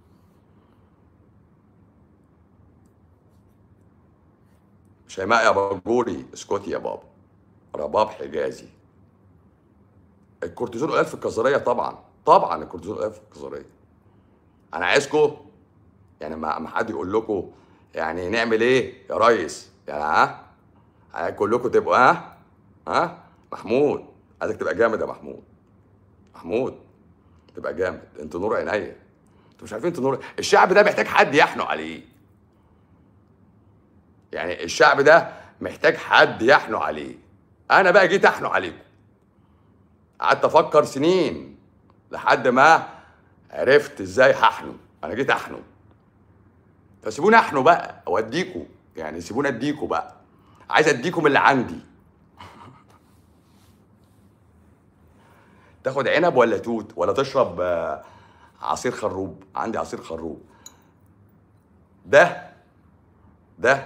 شيماء يا باجوري اسكتي يا بابا رباب حجازي الكورتيزون قليل في الكظريه طبعا طبعا الكورتيزون قليل في الكظريه انا عايزكم يعني ما ما حد يقول لكم يعني نعمل ايه يا ريس يعني ها عايز كلكم تبقوا ها ها محمود عايزك تبقى جامد يا محمود محمود تبقى جامد انت نور عينيا انتوا مش عارفين انتوا نور الشعب ده محتاج حد يحنوا عليه يعني الشعب ده محتاج حد يحنوا عليه انا بقى جيت احنوا عليكم قعدت افكر سنين لحد ما عرفت ازاي هحنوا انا جيت احنوا فسيبوني احنوا بقى اوديكوا يعني سيبوني اديكوا بقى عايز اديكم اللي عندي تاخد عنب ولا توت ولا تشرب آه، عصير خروب عندي عصير خروب ده ده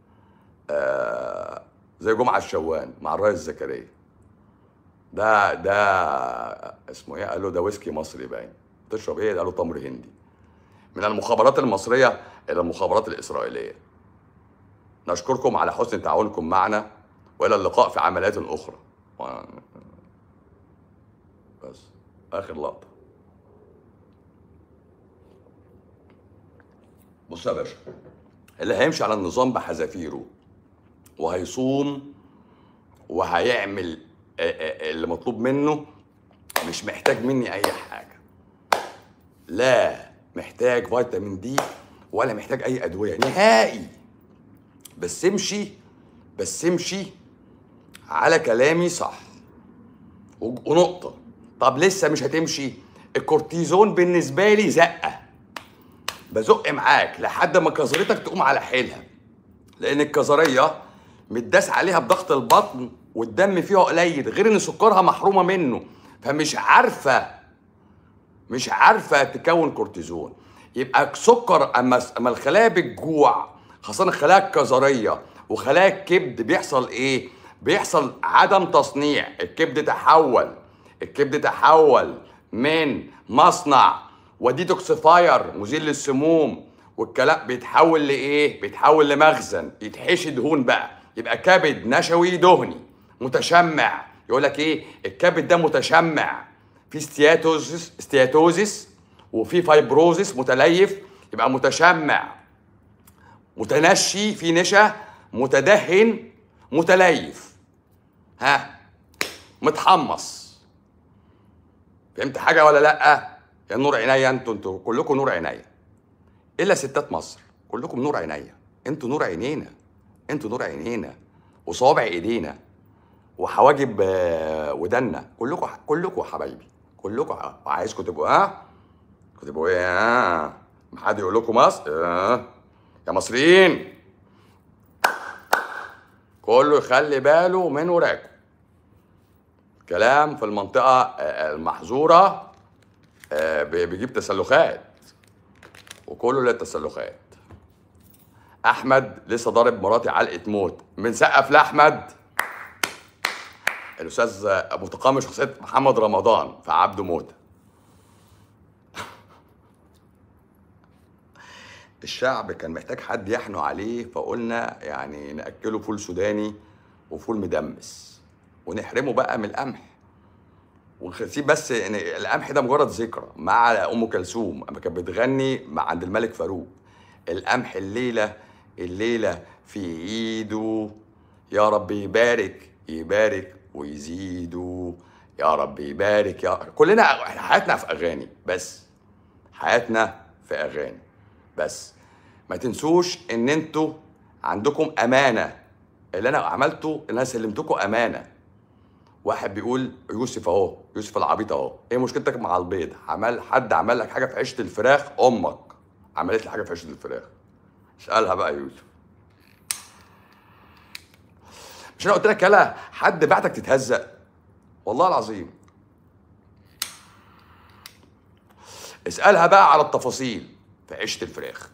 آه زي جمعة الشوان مع الريس زكريا ده ده اسمه ايه؟ قال له ده ويسكي مصري باين تشرب ايه؟ قال له تمر هندي من المخابرات المصرية إلى المخابرات الإسرائيلية نشكركم على حسن تعاونكم معنا وإلى اللقاء في عمليات أخرى و- بس آخر لقطة بص يا باشا اللي هيمشي على النظام بحذافيره وهيصوم وهيعمل آه، آه، اللي مطلوب منه مش محتاج مني اي حاجه لا محتاج فيتامين دي ولا محتاج اي ادويه نهائي بس امشي بس امشي على كلامي صح و- ونقطه طب لسه مش هتمشي الكورتيزون بالنسبه لي زقه بزق معاك لحد ما كظرتك تقوم على حيلها لان الكظريه متداس عليها بضغط البطن والدم فيها قليل غير ان سكرها محرومه منه فمش عارفه مش عارفه تكون كورتيزون يبقى سكر اما اما الخلايا بتجوع خاصه الخلايا الكظريه وخلايا الكبد بيحصل ايه بيحصل عدم تصنيع الكبد تحول الكبد تحول من مصنع وديتوكسيفاير مزيل للسموم والكلام بيتحول لايه بيتحول لمخزن يتحشي دهون بقى يبقى كبد نشوي دهني متشمع يقول لك ايه الكبد ده متشمع في ستياتوزس ستياتوزس وفي فايبروزس متليف يبقى متشمع متنشي في نشا متدهن متليف ها متحمص فهمت حاجه ولا لا يا نور عينيا انتوا انتوا كلكم نور عينيا الا ستات مصر كلكم نور عينيا انتوا نور عينينا انتوا نور عينينا وصوابع ايدينا وحواجب آه، ودنا كلكم كلكم حبايبي كلكم عايزكم تبقوا ها تبقوا ايه ها ما حد يقول لكم مصر آه. يا مصريين كله يخلي باله من وراكم كلام في المنطقة آه، المحظورة آه، بي- بيجيب تسلخات وكله للتسلخات احمد لسه ضارب مراتي علقه موت بنسقف لاحمد الاستاذ متقمص شخصيه محمد رمضان في عبده موته الشعب كان محتاج حد يحنو عليه فقلنا يعني ناكله فول سوداني وفول مدمس ونحرمه بقى من القمح ونسيب بس ان القمح ده مجرد ذكرى مع ام كلثوم اما كانت بتغني مع عند الملك فاروق القمح الليله الليله في ايده يا رب يبارك يبارك ويزيده يا رب يبارك يا كلنا احنا حياتنا في اغاني بس حياتنا في اغاني بس ما تنسوش ان انتوا عندكم امانه اللي انا عملته ان انا سلمتكم امانه واحد بيقول يوسف اهو يوسف العبيط اهو ايه مشكلتك مع البيض عمل حد عمل لك حاجه في عيشه الفراخ امك عملت لي حاجه في عيشه الفراخ اسالها بقى يا يوسف مش انا قلت لك يلا حد بعتك تتهزق والله العظيم اسالها بقى على التفاصيل في عيشه الفراخ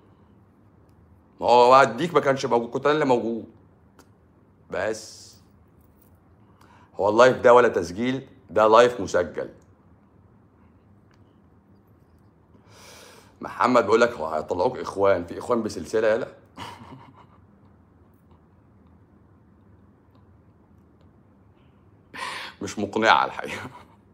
ما هو اديك ما كانش موجود كنت انا اللي موجود بس هو اللايف ده ولا تسجيل ده لايف مسجل محمد بيقول لك هو هيطلعوك اخوان في اخوان بسلسله يالا مش مقنعه الحقيقه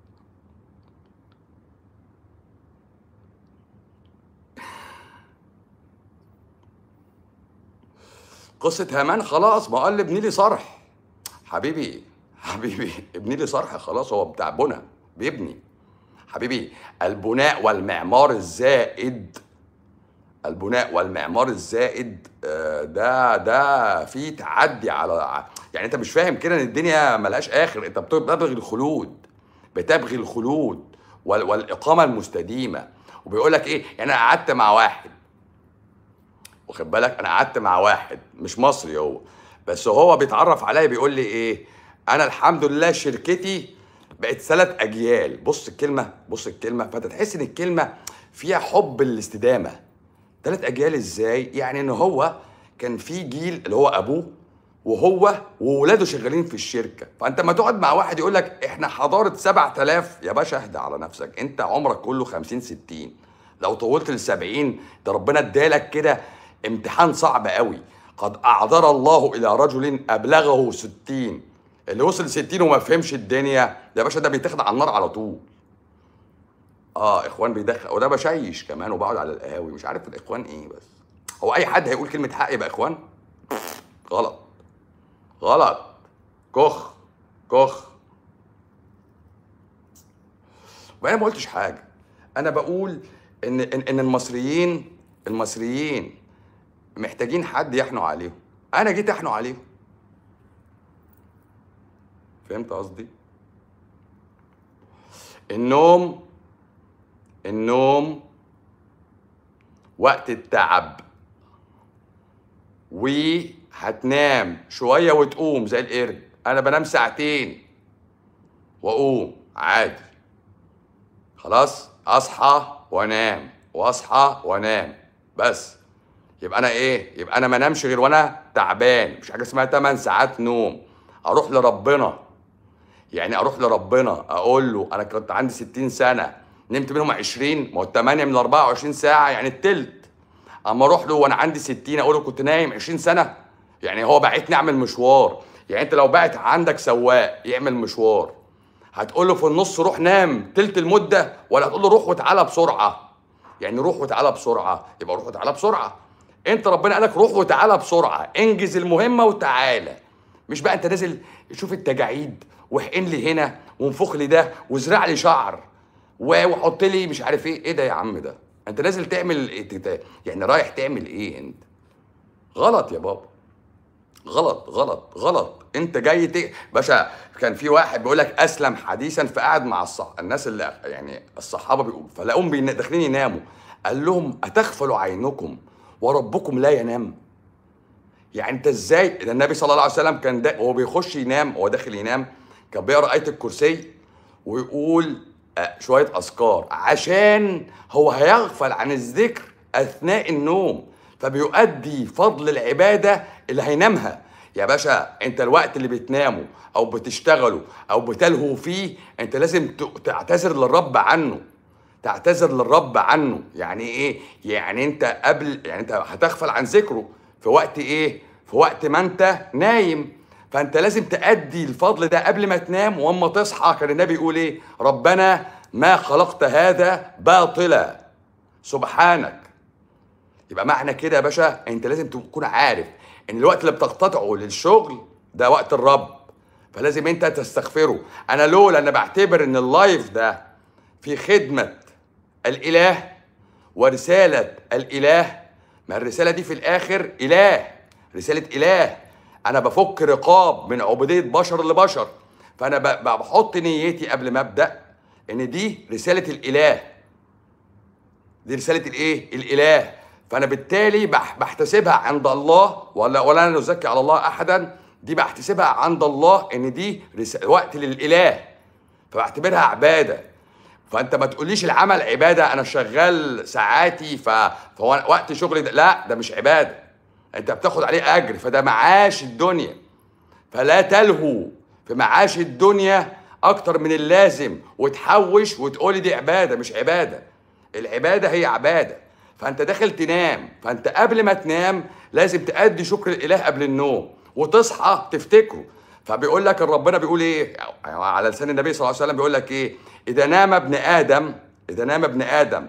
قصة هامان خلاص ما قال لي ابني لي صرح حبيبي حبيبي ابني لي صرح خلاص هو بتاع بنى بيبني حبيبي البناء والمعمار الزائد البناء والمعمار الزائد آه، ده ده في تعدي على يعني انت مش فاهم كده ان الدنيا ملهاش اخر انت بتبغي الخلود بتبغي الخلود وال- والاقامه المستديمه وبيقول لك ايه يعني انا قعدت مع واحد واخد بالك انا قعدت مع واحد مش مصري هو بس هو بيتعرف عليا بيقول لي ايه انا الحمد لله شركتي بقت ثلاث اجيال بص الكلمه بص الكلمه فتتحس ان الكلمه فيها حب الاستدامه ثلاث اجيال ازاي يعني ان هو كان في جيل اللي هو ابوه وهو وولاده شغالين في الشركه فانت ما تقعد مع واحد يقول لك احنا حضاره 7000 يا باشا اهدى على نفسك انت عمرك كله 50 60 لو طولت ل 70 ده ربنا ادالك كده امتحان صعب قوي قد اعذر الله الى رجل ابلغه 60 اللي وصل 60 وما فهمش الدنيا يا باشا ده بيتاخد على النار على طول اه اخوان بيدخل وده بشيش كمان وبقعد على القهاوي مش عارف الاخوان ايه بس هو اي حد هيقول كلمه حق يبقى اخوان غلط غلط كخ كخ وانا ما قلتش حاجه انا بقول ان ان, إن المصريين المصريين محتاجين حد يحنو عليهم انا جيت احنو عليهم فهمت قصدي النوم النوم وقت التعب وهتنام شوية وتقوم زي القرد أنا بنام ساعتين وأقوم عادي خلاص أصحى وأنام وأصحى وأنام بس يبقى أنا إيه؟ يبقى أنا ما انامش غير وأنا تعبان مش حاجة اسمها 8 ساعات نوم أروح لربنا يعني اروح لربنا اقول له انا كنت عندي 60 سنه نمت منهم 20 ما هو 8 من 24 ساعه يعني التلت اما اروح له وانا عندي 60 اقول له كنت نايم 20 سنه يعني هو بعتني اعمل مشوار يعني انت لو بعت عندك سواق يعمل مشوار هتقول له في النص روح نام تلت المده ولا هتقول له روح وتعالى بسرعه يعني روح وتعالى بسرعه يبقى روح وتعالى بسرعه انت ربنا قالك روح وتعالى بسرعه انجز المهمه وتعالى مش بقى انت نازل شوف التجاعيد واحقن لي هنا وانفخ لي ده وازرع لي شعر و- وحط لي مش عارف ايه ايه ده يا عم ده انت نازل تعمل إيه تت- يعني رايح تعمل ايه انت غلط يا بابا غلط غلط غلط انت جاي ت... باشا كان في واحد بيقول لك اسلم حديثا فقعد مع الصح... الناس اللي يعني الصحابه بيقولوا فلاقوهم بين... داخلين يناموا قال لهم اتغفل عينكم وربكم لا ينام يعني انت ازاي ده النبي صلى الله عليه وسلم كان ده هو بيخش ينام هو داخل ينام كان بيقرا ايه الكرسي ويقول آه، شويه اذكار عشان هو هيغفل عن الذكر اثناء النوم فبيؤدي فضل العباده اللي هينامها يا باشا انت الوقت اللي بتنامه او بتشتغله او بتلهو فيه انت لازم ت- تعتذر للرب عنه تعتذر للرب عنه يعني ايه يعني انت قبل يعني انت هتغفل عن ذكره في وقت ايه في وقت ما انت نايم فانت لازم تأدي الفضل ده قبل ما تنام واما تصحى كان النبي يقول ايه ربنا ما خلقت هذا باطلا سبحانك يبقى معنى كده يا باشا انت لازم تكون عارف ان الوقت اللي بتقتطعه للشغل ده وقت الرب فلازم انت تستغفره انا لولا انا بعتبر ان اللايف ده في خدمه الاله ورساله الاله ما الرساله دي في الاخر اله رساله اله انا بفك رقاب من عبوديه بشر لبشر فانا ب- ب- بحط نيتي قبل ما ابدا ان دي رساله الاله دي رساله الايه الاله فانا بالتالي بح- بحتسبها عند الله ولا ولا انا نزكي على الله احدا دي بحتسبها عند الله ان دي رس- وقت للاله فبعتبرها عباده فانت ما تقوليش العمل عباده انا شغال ساعاتي ف... فوقت شغلي ده لا ده مش عباده انت بتاخد عليه اجر فده معاش الدنيا فلا تلهوا في معاش الدنيا اكتر من اللازم وتحوش وتقولي دي عباده مش عباده العباده هي عباده فانت داخل تنام فانت قبل ما تنام لازم تأدي شكر الاله قبل النوم وتصحى تفتكره فبيقول لك ربنا بيقول ايه على لسان النبي صلى الله عليه وسلم بيقول لك ايه اذا نام ابن ادم اذا نام ابن ادم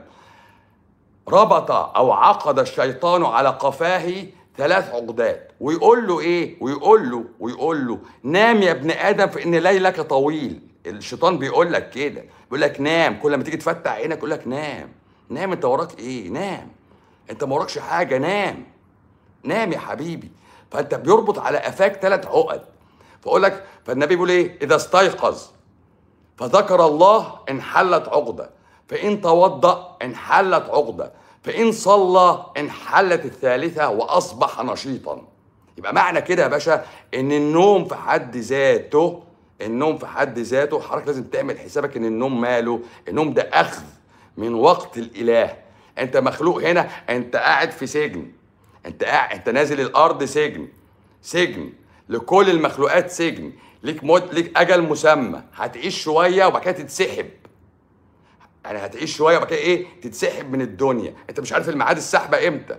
ربط او عقد الشيطان على قفاه ثلاث عقدات ويقول له ايه ويقول له ويقول له نام يا ابن ادم فان ليلك طويل الشيطان بيقول لك كده بيقول لك نام كل ما تيجي تفتح عينك يقول لك نام نام انت وراك ايه نام انت ما وراكش حاجه نام نام يا حبيبي فانت بيربط على قفاك ثلاث عقد فاقول لك فالنبي بيقول ايه اذا استيقظ فذكر الله انحلت عقدة فإن توضأ انحلت عقدة فإن صلى انحلت الثالثة وأصبح نشيطا يبقى معنى كده يا باشا إن النوم في حد ذاته النوم في حد ذاته حضرتك لازم تعمل حسابك إن النوم ماله النوم ده أخذ من وقت الإله أنت مخلوق هنا أنت قاعد في سجن أنت قاعد أنت نازل الأرض سجن سجن لكل المخلوقات سجن ليك موت ليك اجل مسمى هتعيش شويه وبعد كده تتسحب يعني هتعيش شويه وبعد كده ايه تتسحب من الدنيا انت مش عارف الميعاد السحبه امتى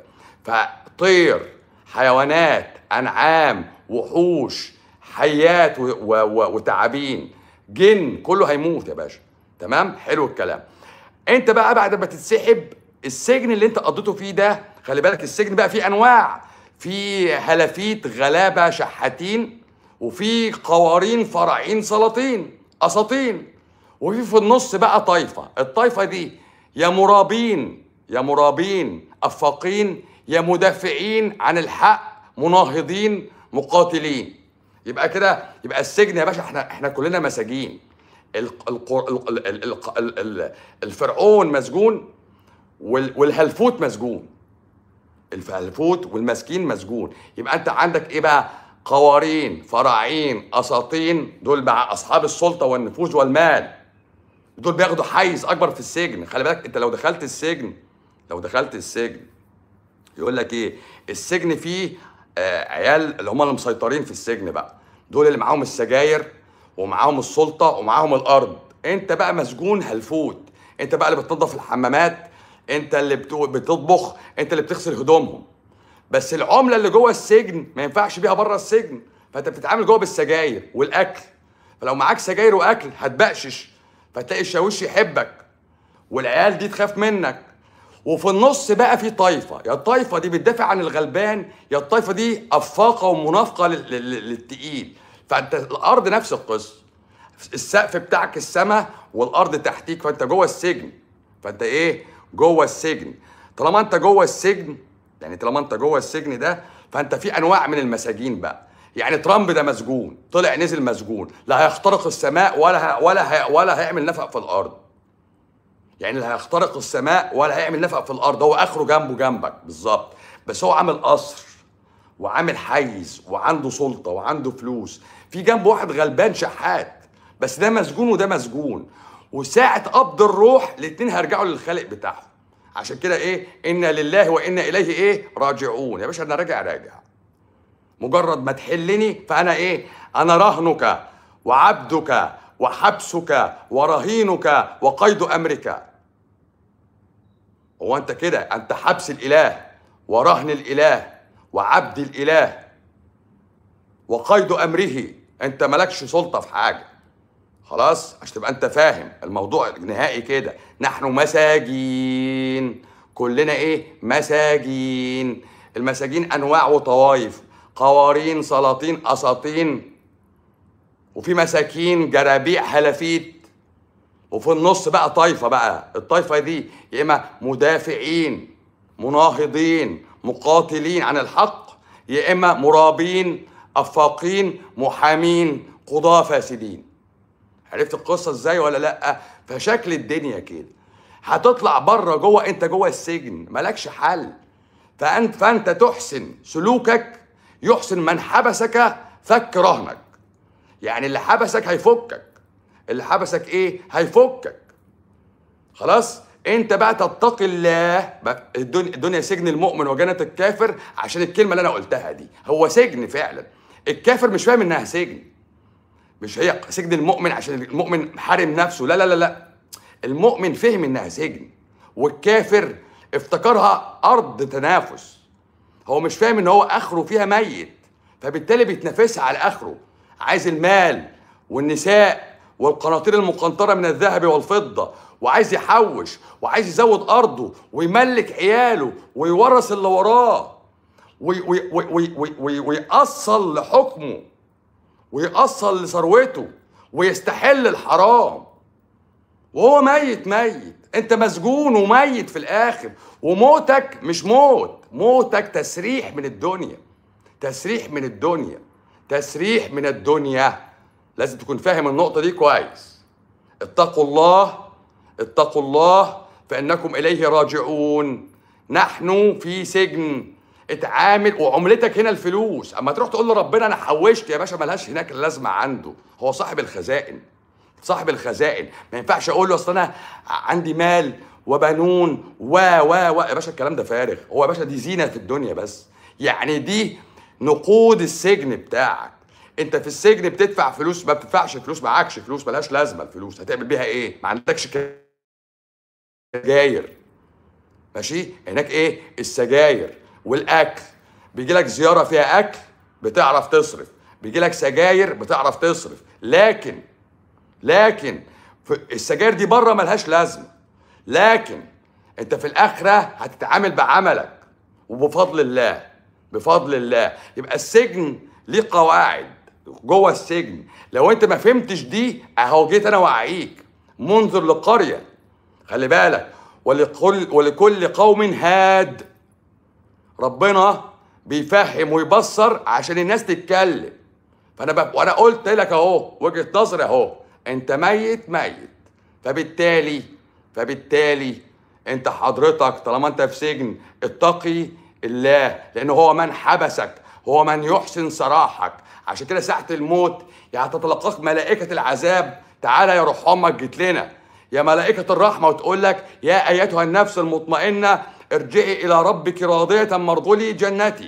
فطير حيوانات انعام وحوش حيات و- و- و- وتعابين جن كله هيموت يا باشا تمام حلو الكلام انت بقى بعد ما تتسحب السجن اللي انت قضيته فيه ده خلي بالك السجن بقى فيه انواع في هلافيت غلابه شحاتين وفي قوارين فرعين سلاطين اساطين وفي في النص بقى طايفه الطايفه دي يا مرابين يا مرابين افاقين يا مدافعين عن الحق مناهضين مقاتلين يبقى كده يبقى السجن يا باشا احنا احنا كلنا مساجين الق- الق- ال- ال- ال- الق- ال- ال- الفرعون مسجون وال- والهلفوت مسجون الفهلفوت والمسكين مسجون يبقى انت عندك ايه بقى قوارين فراعين اساطين دول مع اصحاب السلطه والنفوذ والمال دول بياخدوا حيز اكبر في السجن خلي بالك انت لو دخلت السجن لو دخلت السجن يقول لك ايه السجن فيه آه عيال اللي هم اللي مسيطرين في السجن بقى دول اللي معاهم السجاير ومعاهم السلطه ومعاهم الارض انت بقى مسجون هلفوت انت بقى اللي بتنظف الحمامات انت اللي بتو- بتطبخ انت اللي بتغسل هدومهم بس العمله اللي جوه السجن ما ينفعش بيها بره السجن فانت بتتعامل جوه بالسجاير والاكل فلو معاك سجاير واكل هتبقشش فتلاقي الشاويش يحبك والعيال دي تخاف منك وفي النص بقى في طايفه يا الطايفه دي بتدافع عن الغلبان يا الطايفه دي افاقه ومنافقه لل- لل- للتقيل فانت الارض نفس القصه السقف بتاعك السماء والارض تحتيك فانت جوه السجن فانت ايه جوه السجن طالما انت جوه السجن يعني طالما انت جوه السجن ده فانت في انواع من المساجين بقى يعني ترامب ده مسجون طلع نزل مسجون لا هيخترق السماء ولا ه... ولا ه... ولا هيعمل نفق في الارض يعني لا هيخترق السماء ولا هيعمل نفق في الارض هو اخره جنبه جنبك بالظبط بس هو عامل قصر وعامل حيز وعنده سلطه وعنده فلوس في جنبه واحد غلبان شحات بس ده مسجون وده مسجون وساعة قبض الروح الاتنين هيرجعوا للخالق بتاعهم عشان كده ايه انا لله وانا اليه ايه راجعون يا باشا انا راجع راجع مجرد ما تحلني فانا ايه انا رهنك وعبدك وحبسك ورهينك وقيد امرك هو انت كده انت حبس الاله ورهن الاله وعبد الاله وقيد امره انت مالكش سلطه في حاجه خلاص عشان تبقى انت فاهم الموضوع نهائي كده نحن مساجين كلنا ايه مساجين المساجين انواع وطوائف قوارين سلاطين اساطين وفي مساكين جرابيع هلافيت وفي النص بقى طايفه بقى الطايفه دي يا اما مدافعين مناهضين مقاتلين عن الحق يا اما مرابين افاقين محامين قضاه فاسدين عرفت القصه ازاي ولا لا فشكل الدنيا كده هتطلع بره جوه انت جوه السجن مالكش حل فانت فانت تحسن سلوكك يحسن من حبسك فك رهنك يعني اللي حبسك هيفكك اللي حبسك ايه هيفكك خلاص انت بقى تتقي الله بقى الدنيا, الدنيا سجن المؤمن وجنة الكافر عشان الكلمه اللي انا قلتها دي هو سجن فعلا الكافر مش فاهم انها سجن مش هي سجن المؤمن عشان المؤمن حارم نفسه لا لا لا لا المؤمن فهم انها سجن والكافر افتكرها ارض تنافس هو مش فاهم ان هو اخره فيها ميت فبالتالي بيتنافسها على اخره عايز المال والنساء والقناطير المقنطرة من الذهب والفضة وعايز يحوش وعايز يزود أرضه ويملك عياله ويورث اللي وراه وي- وي- وي- وي- وي- وي- ويأصل لحكمه ويأصل لثروته ويستحل الحرام وهو ميت ميت انت مسجون وميت في الاخر وموتك مش موت موتك تسريح من الدنيا تسريح من الدنيا تسريح من الدنيا لازم تكون فاهم النقطة دي كويس اتقوا الله اتقوا الله فإنكم إليه راجعون نحن في سجن اتعامل وعملتك هنا الفلوس اما تروح تقول لربنا انا حوشت يا باشا ملهاش هناك لازمه عنده هو صاحب الخزائن صاحب الخزائن ما ينفعش اقول له اصل انا عندي مال وبنون و و و يا باشا الكلام ده فارغ هو يا باشا دي زينه في الدنيا بس يعني دي نقود السجن بتاعك انت في السجن بتدفع فلوس ما بتدفعش فلوس معكش فلوس ملهاش لازمه الفلوس هتعمل بيها ايه ما عندكش سجاير ماشي هناك ايه السجاير والاكل بيجي لك زياره فيها اكل بتعرف تصرف بيجي لك سجاير بتعرف تصرف لكن لكن في السجاير دي بره ملهاش لازمه لكن انت في الاخره هتتعامل بعملك وبفضل الله بفضل الله يبقى السجن ليه قواعد جوه السجن لو انت ما فهمتش دي اهو جيت انا واعيك منذر لقريه خلي بالك ولكل ولكل قوم هاد ربنا بيفهم ويبصر عشان الناس تتكلم فانا ب... وانا قلت لك اهو وجهه نظري اهو انت ميت ميت فبالتالي فبالتالي انت حضرتك طالما انت في سجن اتقي الله لان هو من حبسك هو من يحسن سراحك عشان كده ساعه الموت يعني تتلقاك ملائكه العذاب تعالى يا روح امك جيت لنا يا ملائكه الرحمه وتقول لك يا ايتها النفس المطمئنه ارجعي الى ربك راضيه مرضولي جنتي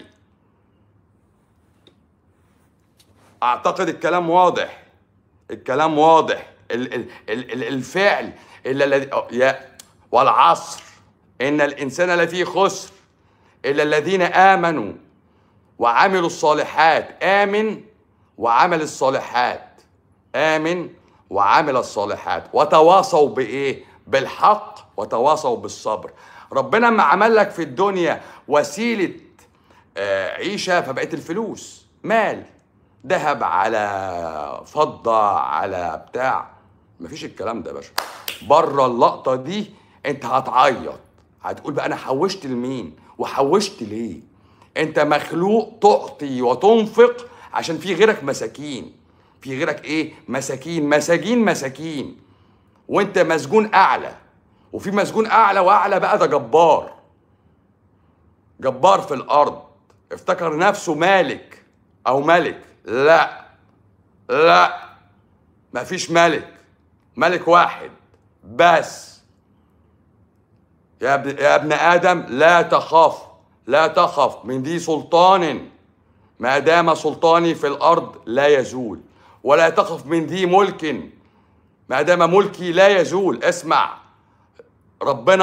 اعتقد الكلام واضح الكلام واضح ال- ال- ال- ال- الفعل الا الذي يا والعصر ان الانسان لفي خسر الا الذين امنوا وعملوا الصالحات امن وعمل الصالحات امن وعمل الصالحات وتواصوا بايه بالحق وتواصوا بالصبر ربنا ما عمل لك في الدنيا وسيله آه، عيشه فبقت الفلوس مال ذهب على فضه على بتاع مفيش الكلام ده يا باشا بره اللقطه دي انت هتعيط هتقول بقى انا حوشت لمين وحوشت ليه انت مخلوق تعطي وتنفق عشان في غيرك مساكين في غيرك ايه مساكين مساجين مساكين وانت مسجون اعلى وفي مسجون اعلى واعلى بقى ده جبار جبار في الارض افتكر نفسه مالك او ملك لا لا مفيش ملك ملك واحد بس يا ابن, يا ابن ادم لا تخاف لا تخف من ذي سلطان ما دام سلطاني في الارض لا يزول ولا تخف من ذي ملك ما دام ملكي لا يزول اسمع ربنا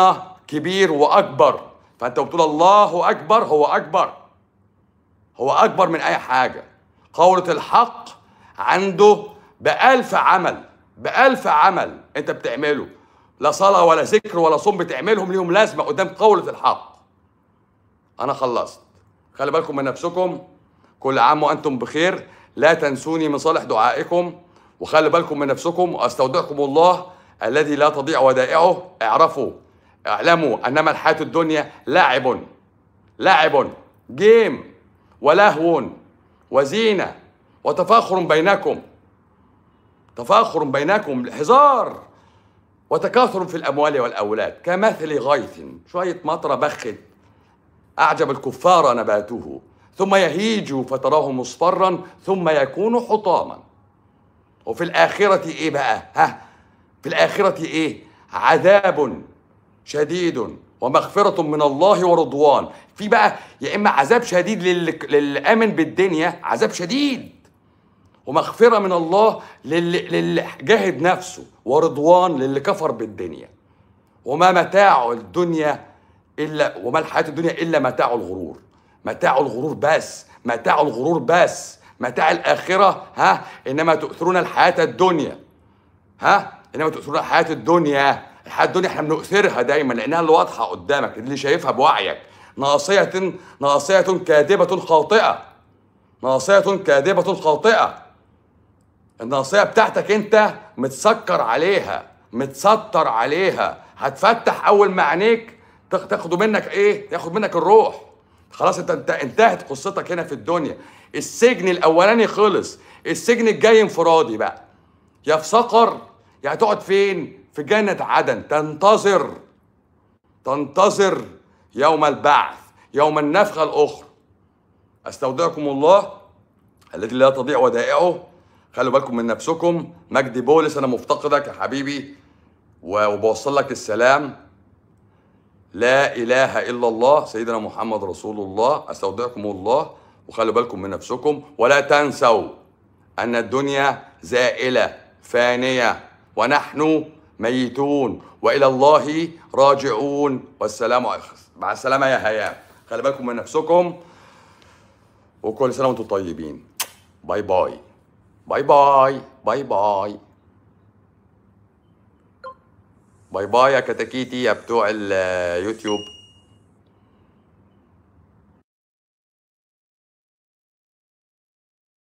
كبير واكبر فانت بتقول الله اكبر هو اكبر هو اكبر من اي حاجه قولة الحق عنده بألف عمل بألف عمل انت بتعمله لا صلاة ولا ذكر ولا صوم بتعملهم ليهم لازمة قدام قولة الحق انا خلصت خلي بالكم من نفسكم كل عام وانتم بخير لا تنسوني من صالح دعائكم وخلي بالكم من نفسكم واستودعكم الله الذي لا تضيع ودائعه اعرفوا اعلموا انما الحياة الدنيا لعب لعب جيم ولهو وزينة وتفاخر بينكم تفاخر بينكم هزار وتكاثر في الأموال والأولاد كمثل غيث شوية مطرة بخت أعجب الكفار نباته ثم يهيج فتراه مصفرا ثم يكون حطاما وفي الآخرة إيه بقى ها في الآخرة إيه عذاب شديد ومغفرة من الله ورضوان في بقى يا إما عذاب شديد للي, للي آمن بالدنيا عذاب شديد ومغفرة من الله للي, للي جاهد نفسه ورضوان للي كفر بالدنيا وما متاع الدنيا إلا وما الحياة الدنيا إلا متاع الغرور متاع الغرور بس متاع الغرور بس متاع الآخرة ها إنما تؤثرون الحياة الدنيا ها إنما تؤثرون الحياة الدنيا الحياة الدنيا احنا بنؤثرها دايما لأنها اللي واضحة قدامك اللي شايفها بوعيك ناصية ناصية كاذبة خاطئة ناصية كاذبة خاطئة الناصية بتاعتك انت متسكر عليها متستر عليها هتفتح اول ما عينيك تاخ- تاخدوا منك ايه تاخد منك الروح خلاص انت, انت انتهت قصتك هنا في الدنيا السجن الاولاني خلص السجن الجاي انفرادي بقى يا في سقر يا هتقعد فين في جنة عدن تنتظر تنتظر يوم البعث يوم النفخة الأخرى أستودعكم الله الذي لا تضيع ودائعه خلوا بالكم من نفسكم مجدي بولس أنا مفتقدك يا حبيبي و- وبوصل لك السلام لا إله إلا الله سيدنا محمد رسول الله أستودعكم الله وخلوا بالكم من نفسكم ولا تنسوا أن الدنيا زائلة فانية ونحن ميتون وإلى الله راجعون والسلام عليكم مع السلامة يا هيام خلي بالكم من نفسكم وكل سنة وانتم طيبين باي باي باي باي باي باي باي باي يا كتاكيتي يا بتوع اليوتيوب